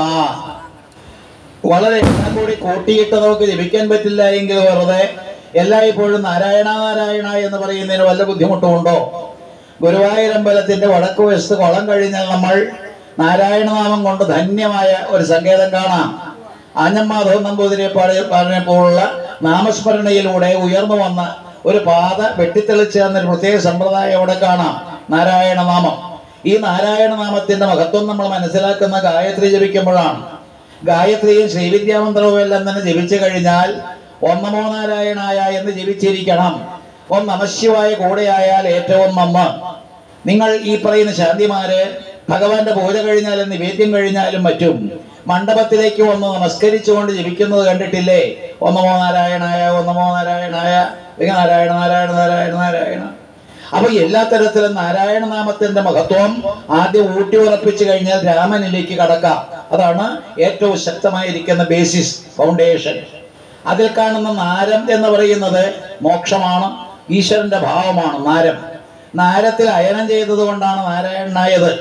വളരെ എണ്ണം കൂടി കൂട്ടിയിട്ട് നമുക്ക് ജപിക്കാൻ പറ്റില്ല എങ്കിൽ വെറുതെ എല്ലായ്പ്പോഴും നാരായണ നാരായണ എന്ന് പറയുന്നതിന് വല്ല ബുദ്ധിമുട്ടുമുണ്ടോ ഗുരുവായൂരമ്പലത്തിന്റെ വടക്ക് വശത്ത് കുളം കഴിഞ്ഞാൽ നമ്മൾ നാരായണനാമം കൊണ്ട് ധന്യമായ ഒരു സങ്കേതം കാണാം ആഞ്ഞമ്മാധവൻ നമ്പൂതിരിയെ പാടി പറഞ്ഞപ്പോഴുള്ള നാമസ്മരണയിലൂടെ ഉയർന്നു വന്ന ഒരു പാത വെട്ടിത്തെളിച്ച് എന്നൊരു പ്രത്യേക സമ്പ്രദായം അവിടെ കാണാം നാരായണ നാമം ഈ നാരായണ നാമത്തിന്റെ മഹത്വം നമ്മൾ മനസ്സിലാക്കുന്ന ഗായത്രി ജപിക്കുമ്പോഴാണ് ഗായത്രിയും ശ്രീവിദ്യാമന്ത്രവും എല്ലാം തന്നെ ജപിച്ചു കഴിഞ്ഞാൽ ഓം നമോ നാരായണായ എന്ന് ജപിച്ചിരിക്കണം ഓം നമശിവായ കൂടെയായാൽ ഏറ്റവും നമ്മ നിങ്ങൾ ഈ പറയുന്ന ശാന്തിമാര് ഭഗവാന്റെ പൂജ കഴിഞ്ഞാലും നിവേദ്യം കഴിഞ്ഞാലും മറ്റും മണ്ഡപത്തിലേക്ക് വന്ന് നമസ്കരിച്ചുകൊണ്ട് ജപിക്കുന്നത് കണ്ടിട്ടില്ലേ ഓം നമോ നാരായണായ ഓം നമോ നാരായണായ ഇങ്ങനെ നാരായണ നാരായണ നാരായണ നാരായണ അപ്പൊ എല്ലാ തരത്തിലും നാരായണ നാമത്തിന്റെ മഹത്വം ആദ്യം ഊട്ടി ഉറപ്പിച്ചു കഴിഞ്ഞാൽ രാമനിലേക്ക് കടക്കാം അതാണ് ഏറ്റവും ശക്തമായിരിക്കുന്ന ബേസിസ് ഫൗണ്ടേഷൻ അതിൽ കാണുന്ന നാരം എന്ന് പറയുന്നത് മോക്ഷമാണ് ഈശ്വരന്റെ ഭാവമാണ് നാരം നാരത്തിൽ അയനം ചെയ്തത് കൊണ്ടാണ് നാരായണനായത്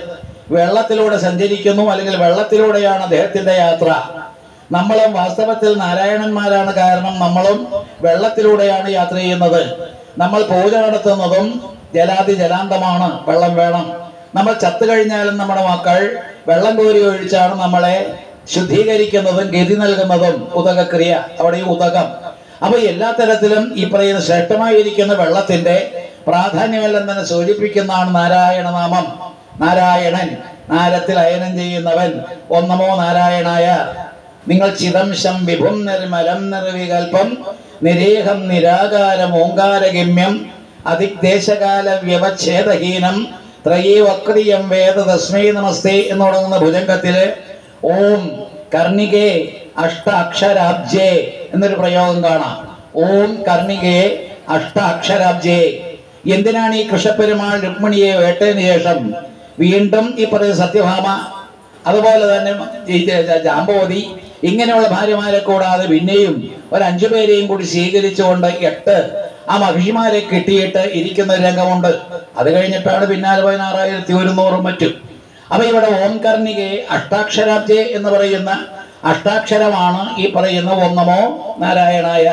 വെള്ളത്തിലൂടെ സഞ്ചരിക്കുന്നു അല്ലെങ്കിൽ വെള്ളത്തിലൂടെയാണ് അദ്ദേഹത്തിന്റെ യാത്ര നമ്മളും വാസ്തവത്തിൽ നാരായണന്മാരാണ് കാരണം നമ്മളും വെള്ളത്തിലൂടെയാണ് യാത്ര ചെയ്യുന്നത് നമ്മൾ പൂജ നടത്തുന്നതും ജലാതി ജലാന്തമാണ് വെള്ളം വേണം നമ്മൾ ചത്തു കഴിഞ്ഞാലും നമ്മുടെ മക്കൾ വെള്ളം കോരി ഒഴിച്ചാണ് നമ്മളെ ശുദ്ധീകരിക്കുന്നതും ഗതി നൽകുന്നതും ഉദകക്രിയ അവിടെ ഈ ഉദകം അപ്പൊ എല്ലാ തരത്തിലും ഈ പറയുന്ന ശ്രേഷ്ഠമായിരിക്കുന്ന വെള്ളത്തിന്റെ പ്രാധാന്യമെല്ലാം തന്നെ സൂചിപ്പിക്കുന്നതാണ് നാരായണ നാമം നാരായണൻ നാരത്തിൽ അയനം ചെയ്യുന്നവൻ ഒന്നമോ നാരായണായ നിങ്ങൾ ചിദംശം വിഭും നിർമ്മലം നിർവികൽപ്പം നിരേഹം നിരാകാരം ഓങ്കാരഗമ്യം അതിദേശകാല വ്യവച്ഛേദഹീനം ത്രയീ വക്രിയം വേദ തസ്മൈ നമസ്തേ എന്ന് തുടങ്ങുന്ന ഭുജംഗത്തില് ഓം കർണികേ അഷ്ട അക്ഷരാബ്ജേ എന്നൊരു പ്രയോഗം കാണാം ഓം കർണികേ അഷ്ട അക്ഷരാബ്ജേ എന്തിനാണ് ഈ കൃഷ്ണപ്പെരുമാൾ രുക്മിണിയെ വേട്ടതിന് ശേഷം വീണ്ടും ഈ പറയുന്ന സത്യഭാമ അതുപോലെ തന്നെ ഈ ജ- ജ- ജാമ്പവതി ഇങ്ങനെയുള്ള ഭാര്യമാരെ കൂടാതെ പിന്നെയും ഒരു അഞ്ചു പേരെയും കൂടി സ്വീകരിച്ചുകൊണ്ട് എട്ട് ആ മഹിഷിമാരെ കിട്ടിയിട്ട് ഇരിക്കുന്ന ഒരു രംഗമുണ്ട് അത് കഴിഞ്ഞിട്ടാണ് പിന്നാലെ പതിനാറായിരത്തി ഒരുന്നൂറും മറ്റും അപ്പൊ ഇവിടെ ഓം കർണികയെ അഷ്ടാക്ഷരാബ്ജെ എന്ന് പറയുന്ന അഷ്ടാക്ഷരമാണ് ഈ പറയുന്ന ഒന്നമോ നാരായണായ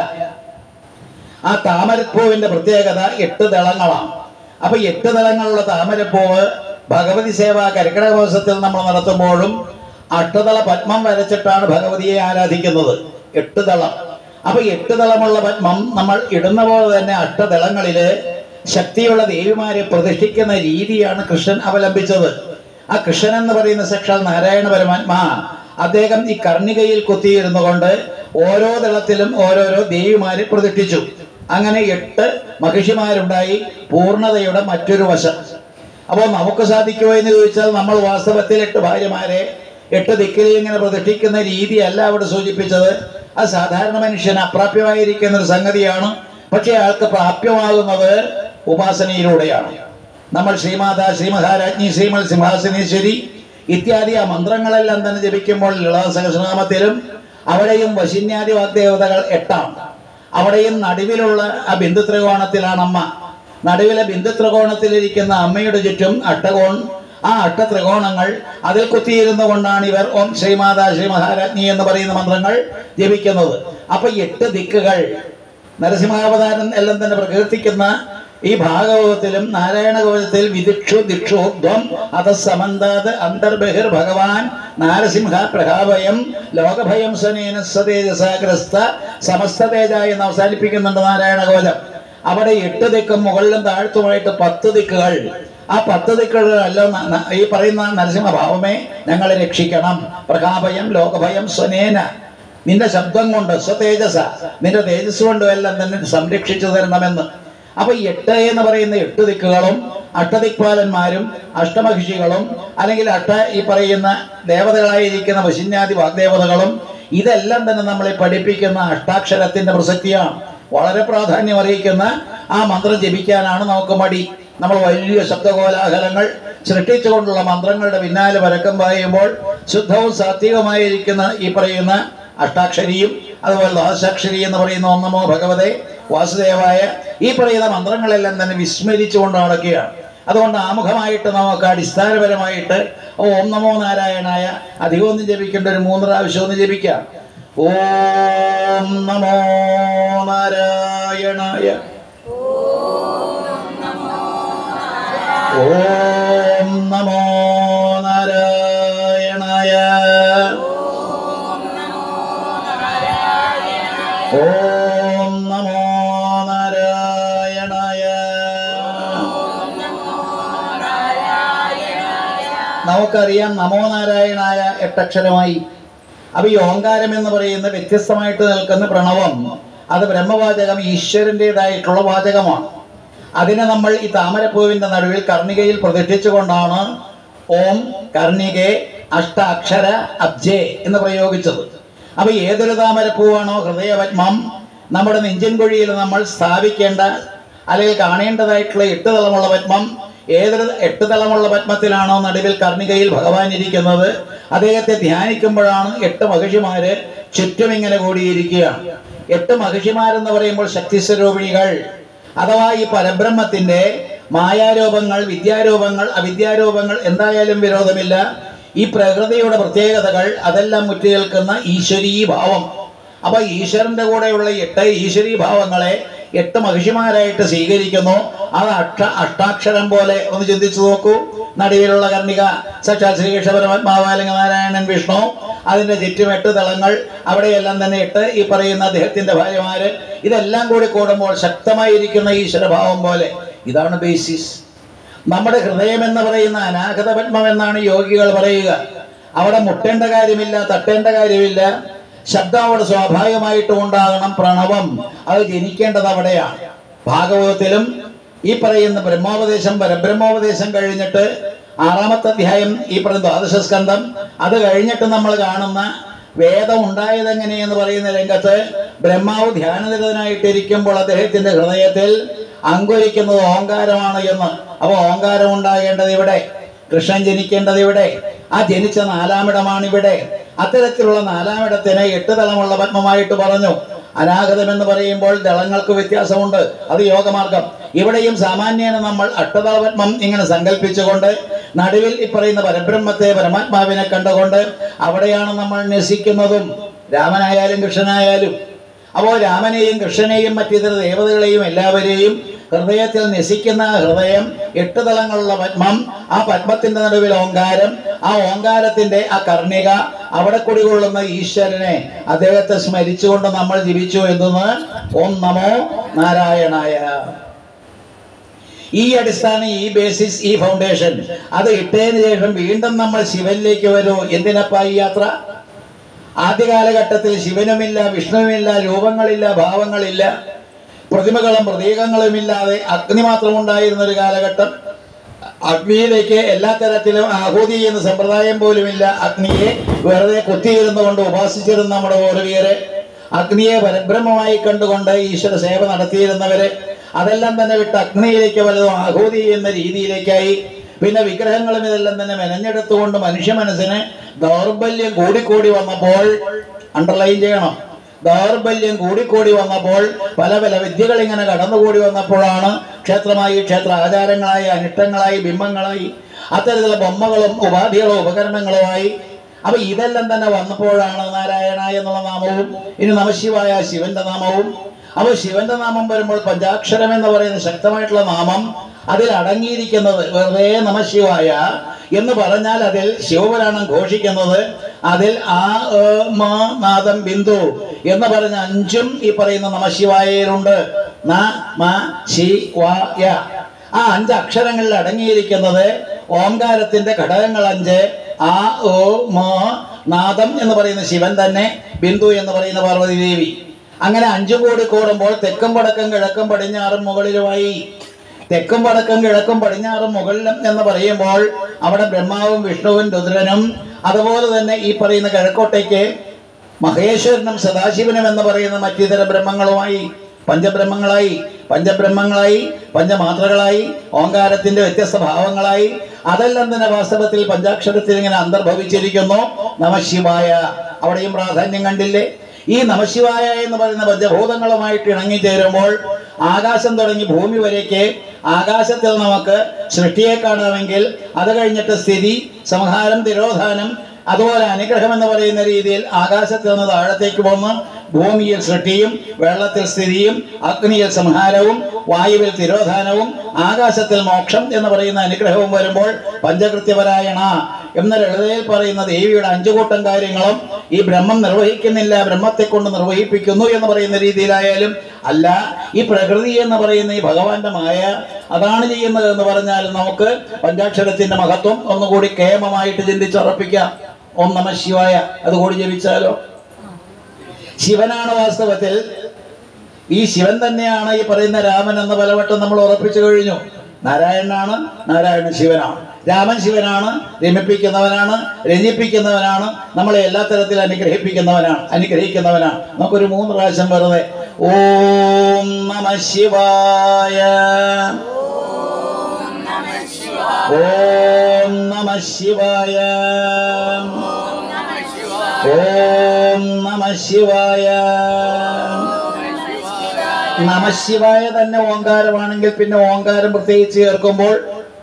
ആ താമരപ്പൂവിന്റെ പ്രത്യേകത എട്ട് ദളങ്ങളാണ് അപ്പൊ എട്ട് ദളങ്ങളുള്ള താമരപ്പൂവ് ഭഗവതി സേവ കർക്കിടക മാസത്തിൽ നമ്മൾ നടത്തുമ്പോഴും അഷ്ടതള പത്മം വരച്ചിട്ടാണ് ഭഗവതിയെ ആരാധിക്കുന്നത് എട്ട് ദളം അപ്പൊ എട്ട് ദളമുള്ള പത്മം നമ്മൾ ഇടുന്ന പോലെ തന്നെ അഷ്ടദളങ്ങളില് ശക്തിയുള്ള ദേവിമാരെ പ്രതിഷ്ഠിക്കുന്ന രീതിയാണ് കൃഷ്ണൻ അവലംബിച്ചത് ആ കൃഷ്ണൻ എന്ന് പറയുന്ന സാക്ഷാൽ നാരായണ പരമാത്മാ അദ്ദേഹം ഈ കർണികയിൽ കുത്തിയിരുന്നു കൊണ്ട് ഓരോ ദളത്തിലും ഓരോരോ ദേവിമാരെ പ്രതിഷ്ഠിച്ചു അങ്ങനെ എട്ട് മഹിഷിമാരുണ്ടായി പൂർണ്ണതയുടെ മറ്റൊരു വശം അപ്പോൾ നമുക്ക് സാധിക്കുമോ എന്ന് ചോദിച്ചാൽ നമ്മൾ വാസ്തവത്തിൽ എട്ട് ഭാര്യമാരെ എട്ട് ദിക്കിലും ഇങ്ങനെ പ്രതിഷ്ഠിക്കുന്ന രീതിയല്ല അവിടെ സൂചിപ്പിച്ചത് അത് സാധാരണ മനുഷ്യന് അപ്രാപ്യമായിരിക്കുന്ന ഒരു സംഗതിയാണ് പക്ഷേ അയാൾക്ക് പ്രാപ്യമാകുന്നത് ഉപാസനയിലൂടെയാണ് നമ്മൾ ശ്രീമാത ശ്രീമഹാരാജ്ഞി ശ്രീമൽ സിംഹാസനേശ്വരി ഇത്യാദി ആ മന്ത്രങ്ങളെല്ലാം തന്നെ ജപിക്കുമ്പോൾ ലളിത സഹസ്രനാമത്തിലും അവിടെയും വശിന്യാദി വാഗ്ദേവതകൾ എട്ടാണ് അവിടെയും നടുവിലുള്ള ആ ബിന്ദു ത്രികോണത്തിലാണ് അമ്മ നടുവിലെ ബിന്ദു ത്രികോണത്തിലിരിക്കുന്ന അമ്മയുടെ ചുറ്റും അട്ടകോൺ ആ അട്ട ത്രികോണങ്ങൾ അതിൽ കുത്തിയിരുന്നു കൊണ്ടാണ് ഇവർ ഓം ശ്രീമാതാ ശ്രീ മഹാരാജ്ഞി എന്ന് പറയുന്ന മന്ത്രങ്ങൾ ജപിക്കുന്നത് അപ്പൊ എട്ട് ദിക്കുകൾ നരസിംഹാവതാരം എല്ലാം തന്നെ പ്രകീർത്തിക്കുന്ന ഈ ഭാഗവതത്തിലും നാരായണ കോലത്തിൽ വിദിക്ഷു ദിക്ഷു ധ്വം അത സമന്താത് അന്തർബഹിർ ഭഗവാൻ നാരസിംഹ പ്രഭാവയം ലോകഭയം സ്വനേന സ്വതേജസാഗ്രസ്ത സമസ്ത തേജ എന്ന് അവസാനിപ്പിക്കുന്നുണ്ട് നാരായണ കോലം അവിടെ എട്ട് ദിക്കും മുകളിലും താഴ്ത്തുമായിട്ട് പത്ത് ദിക്കുകൾ ആ പത്ത് ദിക്കുകളല്ലോ ന- ന- ഈ പറയുന്ന നരസിംഹഭാവമേ ഞങ്ങളെ രക്ഷിക്കണം പ്രഭാഭയം ലോകഭയം സ്വനേന നിന്റെ ശബ്ദം കൊണ്ട് സ്വതേജസ നിന്റെ തേജസ് കൊണ്ടും എല്ലാം തന്നെ സംരക്ഷിച്ചു തരണമെന്ന് അപ്പൊ ഈ എട്ട് എന്ന് പറയുന്ന എട്ട് ദിക്കുകളും അഷ്ടദിക്പാലന്മാരും അഷ്ടമഹിഷികളും അല്ലെങ്കിൽ അഷ്ട ഈ പറയുന്ന ദേവതകളായിരിക്കുന്ന വശിന്യാദി വാഗ്ദേവതകളും ഇതെല്ലാം തന്നെ നമ്മളെ പഠിപ്പിക്കുന്ന അഷ്ടാക്ഷരത്തിന്റെ പ്രസക്തിയാണ് വളരെ പ്രാധാന്യം അറിയിക്കുന്ന ആ മന്ത്രം ജപിക്കാനാണ് നമുക്ക് മടി നമ്മൾ വലിയ ശബ്ദകോലാഹലങ്ങൾ സൃഷ്ടിച്ചുകൊണ്ടുള്ള മന്ത്രങ്ങളുടെ പിന്നാലെ വരക്കം പായുമ്പോൾ ശുദ്ധവും സാത്വികമായിരിക്കുന്ന ഈ പറയുന്ന അഷ്ടാക്ഷരിയും അതുപോലെ ദ്വാദശാക്ഷരി എന്ന് പറയുന്ന ഒന്നമോ ഭഗവതെ വാസുദേവായ ഈ പറയുന്ന മന്ത്രങ്ങളെല്ലാം തന്നെ വിസ്മരിച്ചുകൊണ്ട് നടക്കുകയാണ് അതുകൊണ്ട് ആമുഖമായിട്ട് നമുക്ക് അടിസ്ഥാനപരമായിട്ട് ഓം നമോ നാരായണായ അധികം ഒന്നും ജപിക്കേണ്ട ഒരു മൂന്ന് പ്രാവശ്യം ഒന്ന് ജപിക്കാം ഓം നമോ നാരായണായ ഓം നമോ നാരായണായ ഓം നമോ നാരായണായ നമുക്കറിയാം നമോ നാരായണായ എട്ടക്ഷരമായി അപ്പൊ ഈ ഓങ്കാരം എന്ന് പറയുന്ന വ്യത്യസ്തമായിട്ട് നിൽക്കുന്ന പ്രണവം അത് ബ്രഹ്മവാചകം ഈശ്വരൻ്റെതായിട്ടുള്ള വാചകമാണ് അതിനെ നമ്മൾ ഈ താമരപ്പൂവിന്റെ നടുവിൽ കർണികയിൽ പ്രതിഷ്ഠിച്ചുകൊണ്ടാണ് ഓം കർണികെ അഷ്ട അക്ഷര അബ്ജെ എന്ന് പ്രയോഗിച്ചത് അപ്പൊ ഏതൊരു താമരപ്പൂവാണോ ഹൃദയപത്മം നമ്മുടെ നെഞ്ചിൻ കുഴിയിൽ നമ്മൾ സ്ഥാപിക്കേണ്ട അല്ലെങ്കിൽ കാണേണ്ടതായിട്ടുള്ള എട്ട് തളമുള്ള പത്മം ഏതൊരു എട്ട് തളമുള്ള പത്മത്തിലാണോ നടുവിൽ കർണികയിൽ ഭഗവാൻ ഇരിക്കുന്നത് അദ്ദേഹത്തെ ധ്യാനിക്കുമ്പോഴാണ് എട്ട് മഹിഷിമാര് ചുറ്റും ഇങ്ങനെ കൂടിയിരിക്കുകയാണ് എട്ട് മഹിഷിമാരെന്ന് പറയുമ്പോൾ ശക്തി സ്വരൂപിണികൾ അഥവാ ഈ പരബ്രഹ്മത്തിന്റെ മായാരൂപങ്ങൾ വിദ്യാരൂപങ്ങൾ അവിദ്യാരൂപങ്ങൾ എന്തായാലും വിരോധമില്ല ഈ പ്രകൃതിയുടെ പ്രത്യേകതകൾ അതെല്ലാം മുറ്റുകേൽക്കുന്ന ഈശ്വരീ ഭാവം അപ്പൊ ഈശ്വരന്റെ കൂടെയുള്ള എട്ട് ഈശ്വരീ ഭാവങ്ങളെ എട്ട് മഹിഷിമാരായിട്ട് സ്വീകരിക്കുന്നു അത് അഷ്ട അഷ്ടാക്ഷരം പോലെ ഒന്ന് ചിന്തിച്ചു നോക്കൂ നടുവിലുള്ള കർണിക സാക്ഷാൽ ശ്രീകൃഷ്ണ പരമാത്മാവ് അല്ലെങ്കിൽ നാരായണൻ വിഷ്ണു അതിന്റെ ചുറ്റും എട്ട് തളങ്ങൾ അവിടെയെല്ലാം തന്നെ എട്ട് ഈ പറയുന്ന അദ്ദേഹത്തിന്റെ ഭാര്യമാര് ഇതെല്ലാം കൂടി കൂടുമ്പോൾ ശക്തമായിരിക്കുന്ന ഈശ്വരഭാവം പോലെ ഇതാണ് ബേസിസ് നമ്മുടെ ഹൃദയം എന്ന് പറയുന്ന അനാഗത പത്മം എന്നാണ് യോഗികൾ പറയുക അവിടെ മുട്ടേണ്ട കാര്യമില്ല തട്ടേണ്ട കാര്യമില്ല ശബ്ദം അവിടെ സ്വാഭാവികമായിട്ടും ഉണ്ടാകണം പ്രണവം അത് ജനിക്കേണ്ടത് അവിടെയാണ് ഭാഗവതത്തിലും ഈ പറയുന്ന ബ്രഹ്മോപദേശം പരബ്രഹ്മോപദേശം കഴിഞ്ഞിട്ട് ആറാമത്തെ അധ്യായം ഈ പറയുന്ന ദ്വാദശ സ്കന്ധം അത് നമ്മൾ കാണുന്ന വേദം ഉണ്ടായത് എങ്ങനെയെന്ന് പറയുന്ന രംഗത്ത് ബ്രഹ്മാവ് ധ്യാനനിരതനായിട്ടിരിക്കുമ്പോൾ അദ്ദേഹത്തിന്റെ ഹൃദയത്തിൽ അങ്കുരിക്കുന്നത് ഓങ്കാരമാണ് എന്ന് അപ്പൊ ഓങ്കാരം ഉണ്ടാകേണ്ടത് ഇവിടെ കൃഷ്ണൻ ജനിക്കേണ്ടത് ഇവിടെ ആ ജനിച്ച നാലാമിടമാണ് ഇവിടെ അത്തരത്തിലുള്ള നാലാമിടത്തിനെ എട്ട് തളമുള്ള പത്മമായിട്ട് പറഞ്ഞു അനാഗതം എന്ന് പറയുമ്പോൾ ദളങ്ങൾക്ക് വ്യത്യാസമുണ്ട് അത് യോഗമാർഗം ഇവിടെയും സാമാന്യേന നമ്മൾ അഷ്ടതള പത്മം ഇങ്ങനെ സങ്കല്പിച്ചുകൊണ്ട് നടുവിൽ ഈ പറയുന്ന പരബ്രഹ്മത്തെ പരമാത്മാവിനെ കണ്ടുകൊണ്ട് അവിടെയാണ് നമ്മൾ നസിക്കുന്നതും രാമനായാലും കൃഷ്ണനായാലും അപ്പോൾ രാമനെയും കൃഷ്ണനെയും മറ്റിതര ദേവതകളെയും എല്ലാവരെയും ഹൃദയത്തിൽ നസിക്കുന്ന ഹൃദയം എട്ട് തലങ്ങളുള്ള പത്മം ആ പത്മത്തിന്റെ നടുവിൽ ഓങ്കാരം ആ ഓങ്കാരത്തിന്റെ ആ കർണിക അവിടെ കുടികൊള്ളുന്ന ഈശ്വരനെ അദ്ദേഹത്തെ സ്മരിച്ചുകൊണ്ട് നമ്മൾ ജീവിച്ചു എന്തെന്ന് ഓം നമോ നാരായണായ ഈ അടിസ്ഥാനം ഈ ബേസിസ് ഈ ഫൗണ്ടേഷൻ അത് ഇട്ടതിന് ശേഷം വീണ്ടും നമ്മൾ ശിവനിലേക്ക് വരൂ എന്തിനപ്പാ ഈ യാത്ര ആദ്യ കാലഘട്ടത്തിൽ ശിവനുമില്ല വിഷ്ണുവുമില്ല രൂപങ്ങളില്ല ഭാവങ്ങളില്ല പ്രതിമകളും പ്രതീകങ്ങളും ഇല്ലാതെ അഗ്നി മാത്രം ഉണ്ടായിരുന്ന ഒരു കാലഘട്ടം അഗ്നിയിലേക്ക് എല്ലാ തരത്തിലും ആഹൂതി എന്ന സമ്പ്രദായം പോലുമില്ല അഗ്നിയെ വെറുതെ കുത്തിയിരുന്നു കൊണ്ട് ഉപാസിച്ചിരുന്ന നമ്മുടെ പൂർവികരെ അഗ്നിയെ പരബ്രഹ്മമായി കണ്ടുകൊണ്ട് ഈശ്വര സേവ നടത്തിയിരുന്നവരെ അതെല്ലാം തന്നെ വിട്ട് അഗ്നിയിലേക്ക് വല്ലതും ആഹൂതി എന്ന രീതിയിലേക്കായി പിന്നെ വിഗ്രഹങ്ങളും ഇതെല്ലാം തന്നെ മെനഞ്ഞെടുത്തുകൊണ്ട് മനുഷ്യ മനസ്സിന് ദൗർബല്യം കൂടിക്കൂടി വന്നപ്പോൾ അണ്ടർലൈൻ ചെയ്യണം ദൗർബല്യം കൂടിക്കൂടി വന്നപ്പോൾ പല പല വിദ്യകൾ ഇങ്ങനെ കടന്നുകൂടി വന്നപ്പോഴാണ് ക്ഷേത്രമായി ക്ഷേത്ര ആചാരങ്ങളായി അനിഷ്ടങ്ങളായി ബിംബങ്ങളായി അത്തരത്തിലുള്ള ബൊമ്മകളും ഉപാധികളും ഉപകരണങ്ങളുമായി അപ്പൊ ഇതെല്ലാം തന്നെ വന്നപ്പോഴാണ് നാരായണ എന്നുള്ള നാമവും ഇനി നമശിവായ ശിവന്റെ നാമവും അപ്പൊ ശിവന്റെ നാമം വരുമ്പോൾ പഞ്ചാക്ഷരം എന്ന് പറയുന്ന ശക്തമായിട്ടുള്ള നാമം അതിൽ അടങ്ങിയിരിക്കുന്നത് വെറുതെ നമശിവായ എന്ന് പറഞ്ഞാൽ അതിൽ ശിവപുരാണം ഘോഷിക്കുന്നത് അതിൽ ആ ഏ, മ നാദം ബിന്ദു എന്ന് പറഞ്ഞ അഞ്ചും ഈ പറയുന്ന നമശിവായയിലുണ്ട് ന മ ശി വ യ ആ അഞ്ച് അക്ഷരങ്ങളിൽ അടങ്ങിയിരിക്കുന്നത് ഓംകാരത്തിന്റെ ഘടകങ്ങൾ അഞ്ച് ആ ഓ മ നാദം എന്ന് പറയുന്ന ശിവൻ തന്നെ ബിന്ദു എന്ന് പറയുന്ന പാർവതി ദേവി അങ്ങനെ അഞ്ചു കൂടി കൂടുമ്പോൾ തെക്കും വടക്കും കിഴക്കും പടിഞ്ഞാറും മുകളിലുമായി തെക്കും വടക്കും കിഴക്കും പടിഞ്ഞാറും മുകളിലും എന്ന് പറയുമ്പോൾ അവിടെ ബ്രഹ്മാവും വിഷ്ണുവും രുദ്രനും അതുപോലെ തന്നെ ഈ പറയുന്ന കിഴക്കോട്ടേക്ക് മഹേശ്വരനും സദാശിവനും എന്ന് പറയുന്ന മറ്റിതര ബ്രഹ്മങ്ങളുമായി പഞ്ചബ്രഹ്മങ്ങളായി പഞ്ചബ്രഹ്മങ്ങളായി പഞ്ചമാത്രകളായി ഓങ്കാരത്തിന്റെ വ്യത്യസ്ത ഭാവങ്ങളായി അതെല്ലാം തന്നെ വാസ്തവത്തിൽ പഞ്ചാക്ഷരത്തിൽ ഇങ്ങനെ അന്തർഭവിച്ചിരിക്കുന്നു നമശിവായ അവിടെയും പ്രാധാന്യം കണ്ടില്ലേ ഈ നമശിവായ എന്ന് പറയുന്ന പഞ്ചഭൂതങ്ങളുമായിട്ട് ഇണങ്ങിച്ചേരുമ്പോൾ ആകാശം തുടങ്ങി ഭൂമി വരേക്ക് ആകാശത്തിൽ നമുക്ക് സൃഷ്ടിയെ കാണാമെങ്കിൽ അത് കഴിഞ്ഞിട്ട് സ്ഥിതി സംഹാരം തിരോധാനം അതുപോലെ അനുഗ്രഹം എന്ന് പറയുന്ന രീതിയിൽ ആകാശത്തിൽ നിന്ന് താഴത്തേക്ക് പോന്ന് ഭൂമിയിൽ സൃഷ്ടിയും വെള്ളത്തിൽ സ്ഥിതിയും അഗ്നിയിൽ സംഹാരവും വായുവിൽ തിരോധാനവും ആകാശത്തിൽ മോക്ഷം എന്ന് പറയുന്ന അനുഗ്രഹവും വരുമ്പോൾ പഞ്ചകൃത്യപരായണ എന്ന ലളിതയിൽ പറയുന്ന ദേവിയുടെ അഞ്ചു കൂട്ടം കാര്യങ്ങളും ഈ ബ്രഹ്മം നിർവഹിക്കുന്നില്ല ബ്രഹ്മത്തെ കൊണ്ട് നിർവഹിപ്പിക്കുന്നു എന്ന് പറയുന്ന രീതിയിലായാലും അല്ല ഈ പ്രകൃതി എന്ന് പറയുന്ന ഈ ഭഗവാന്റെ മായ അതാണ് ചെയ്യുന്നത് എന്ന് പറഞ്ഞാൽ നമുക്ക് പഞ്ചാക്ഷരത്തിന്റെ മഹത്വം ഒന്നുകൂടി കേമമായിട്ട് ചിന്തിച്ചുറപ്പിക്കാം ഓം നമ ശിവായ അതുകൂടി ജപിച്ചാലോ ശിവനാണ് വാസ്തവത്തിൽ ഈ ശിവൻ തന്നെയാണ് ഈ പറയുന്ന രാമൻ എന്ന് പലവട്ടം നമ്മൾ ഉറപ്പിച്ചു കഴിഞ്ഞു നാരായണനാണ് നാരായണൻ ശിവനാണ് രാമൻ ശിവനാണ് രമിപ്പിക്കുന്നവനാണ് രഞ്ജിപ്പിക്കുന്നവനാണ് നമ്മളെ എല്ലാ തരത്തിലും അനുഗ്രഹിപ്പിക്കുന്നവനാണ് അനുഗ്രഹിക്കുന്നവനാണ് നമുക്കൊരു മൂന്ന് പ്രാവശ്യം വെറുതെ ഓം നമ ശിവായ ഓം നമ ശിവായ ഓം നമ ശിവായ നമശിവായ തന്നെ ഓങ്കാരമാണെങ്കിൽ പിന്നെ ഓങ്കാരം പ്രത്യേകിച്ച് ചേർക്കുമ്പോൾ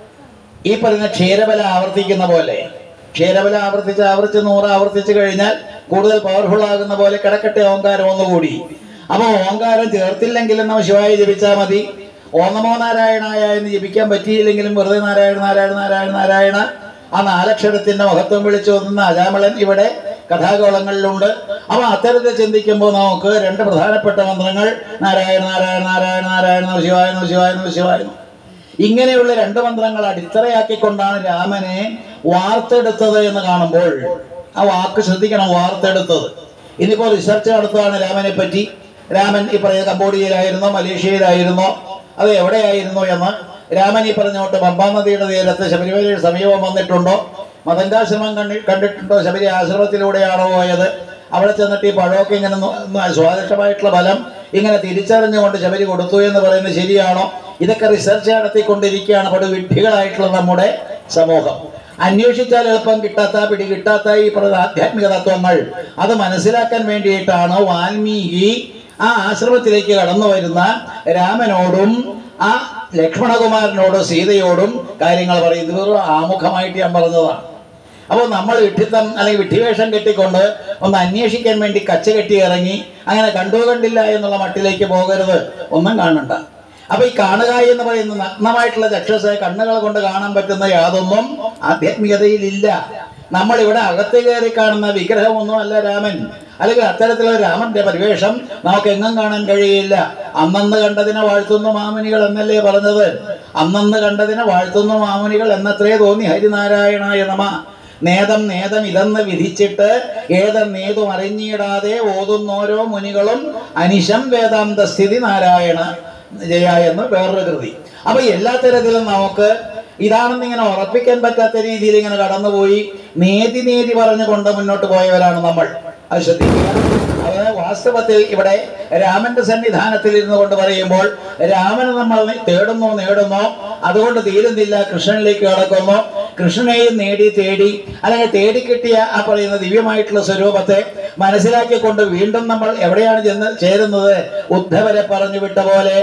ഈ പറയുന്ന ക്ഷീരബല ആവർത്തിക്കുന്ന പോലെ ക്ഷീരബല ആവർത്തിച്ച് ആവർത്തിച്ച് നൂറ് ആവർത്തിച്ച് കഴിഞ്ഞാൽ കൂടുതൽ പവർഫുൾ ആകുന്ന പോലെ കിടക്കട്ടെ ഓങ്കാരം ഒന്നുകൂടി അപ്പൊ ഓങ്കാരം ചേർത്തില്ലെങ്കിലും നമ്മ ശിവായ ജപിച്ചാൽ മതി ഓം നമോ നാരായണായ എന്ന് ജപിക്കാൻ പറ്റിയില്ലെങ്കിലും വെറുതെ നാരായണ നാരായണ നാരായണ നാരായണ ആ നാലക്ഷരത്തിന്റെ മഹത്വം വിളിച്ചു ഓതുന്ന അജാമളൻ ഇവിടെ കഥാകോളങ്ങളിലുണ്ട് അപ്പൊ അത്തരത്തിൽ ചിന്തിക്കുമ്പോൾ നമുക്ക് രണ്ട് പ്രധാനപ്പെട്ട മന്ത്രങ്ങൾ നാരായണ നാരായണ നാരായണ നാരായണ നമ ശിവായ നമ ശിവായ നമ ശിവായ നമ. ഇങ്ങനെയുള്ള രണ്ട് മന്ത്രങ്ങൾ അടിത്തറയാക്കിക്കൊണ്ടാണ് രാമനെ വാർത്തെടുത്തത് എന്ന് കാണുമ്പോൾ ആ വാക്ക് ശ്രദ്ധിക്കണം വാർത്തെടുത്തത് ഇന്നിപ്പോൾ റിസർച്ച് നടത്തുകയാണ് രാമനെ പറ്റി രാമൻ ഈ പറയുന്ന കംബോഡിയയിലായിരുന്നോ മലേഷ്യയിലായിരുന്നോ അത് എവിടെയായിരുന്നു എന്ന് രാമൻ ഈ പറഞ്ഞോട്ട് പമ്പാ നദിയുടെ തീരത്ത് ശബരിമലയുടെ സമീപം വന്നിട്ടുണ്ടോ മതങ്കാശ്രമം കണ്ടി കണ്ടിട്ടുണ്ടോ ശബരി ആശ്രമത്തിലൂടെയാണോ പോയത് അവിടെ ചെന്നിട്ട് ഈ പഴമൊക്കെ ഇങ്ങനെ നു- ന- സ്വാദിഷ്ടമായിട്ടുള്ള ഫലം ഇങ്ങനെ തിരിച്ചറിഞ്ഞുകൊണ്ട് ശബരി കൊടുത്തു എന്ന് പറയുന്നത് ശരിയാണോ ഇതൊക്കെ റിസർച്ച് നടത്തിക്കൊണ്ടിരിക്കുകയാണ് പടുവിഡ്ഢികളായിട്ടുള്ള നമ്മുടെ സമൂഹം അന്വേഷിച്ചാൽ എളുപ്പം കിട്ടാത്ത പിടി കിട്ടാത്ത ഈ പറയുന്ന ആധ്യാത്മിക തത്വങ്ങൾ അത് മനസ്സിലാക്കാൻ വേണ്ടിയിട്ടാണ് വാൽമീകി ആ ആശ്രമത്തിലേക്ക് കടന്നു വരുന്ന രാമനോടും ആ ലക്ഷ്മണകുമാരനോടും സീതയോടും കാര്യങ്ങൾ പറയുന്നത് വെറും ആമുഖമായിട്ട് ഞാൻ പറഞ്ഞതാണ് അപ്പോൾ നമ്മൾ വിഡ്ഢിത്തം അല്ലെങ്കിൽ വിഡ്ഢിവേഷം കെട്ടിക്കൊണ്ട് ഒന്ന് അന്വേഷിക്കാൻ വേണ്ടി കച്ച കെട്ടി ഇറങ്ങി അങ്ങനെ കണ്ടു കണ്ടില്ല എന്നുള്ള മട്ടിലേക്ക് പോകരുത് ഒന്നും കാണണ്ട അപ്പൊ ഈ കാണുക എന്ന് പറയുന്ന നഗ്നമായിട്ടുള്ള ചക്ഷസ് കണ്ണുകൾ കൊണ്ട് കാണാൻ പറ്റുന്ന യാതൊന്നും ആധ്യാത്മികതയിലില്ല നമ്മൾ ഇവിടെ അകത്ത് കയറി കാണുന്ന വിഗ്രഹമൊന്നും അല്ല രാമൻ അല്ലെങ്കിൽ അത്തരത്തിലുള്ള രാമന്റെ പരിവേഷം നമുക്ക് എങ്ങും കാണാൻ കഴിയില്ല അന്നന്ന് കണ്ടതിനെ വാഴ്ത്തുന്നു മാമുനികൾ എന്നല്ലേ പറഞ്ഞത് അന്നന്ന് കണ്ടതിനെ വാഴ്ത്തുന്നു മാമുനികൾ എന്നത്രേ തോന്നി ഹരിനാരായണായ നമ നേതം നേതം ഇതെന്ന് വിധിച്ചിട്ട് ഏതം നേതും അറിഞ്ഞിടാതെ ഓതുന്നോരോ മുനികളും അനിശം വേദാന്ത സ്ഥിതി നാരായണ ജയ എന്ന് വേറൊരു കൃതി അപ്പൊ എല്ലാ തരത്തിലും നമുക്ക് ഇതാണെന്ന് ഇങ്ങനെ ഉറപ്പിക്കാൻ പറ്റാത്ത രീതിയിൽ ഇങ്ങനെ കടന്നുപോയി നേതി നേതി പറഞ്ഞുകൊണ്ട് മുന്നോട്ട് പോയവരാണ് നമ്മൾ അത് ശ്രദ്ധിക്കുക അത് വാസ്തവത്തിൽ ഇവിടെ രാമന്റെ സന്നിധാനത്തിൽ ഇരുന്നു കൊണ്ട് പറയുമ്പോൾ രാമനെ നമ്മൾ തേടുന്നു നേടുന്നു അതുകൊണ്ട് തീരുന്നില്ല കൃഷ്ണനിലേക്ക് കടക്കുന്നു കൃഷ്ണനെയും നേടി തേടി അല്ലെങ്കിൽ തേടി കിട്ടിയ ആ പറയുന്ന ദിവ്യമായിട്ടുള്ള സ്വരൂപത്തെ മനസ്സിലാക്കിക്കൊണ്ട് വീണ്ടും നമ്മൾ എവിടെയാണ് ചെന്ന് ചേരുന്നത് ഉദ്ധവരെ പറഞ്ഞു വിട്ട പോലെ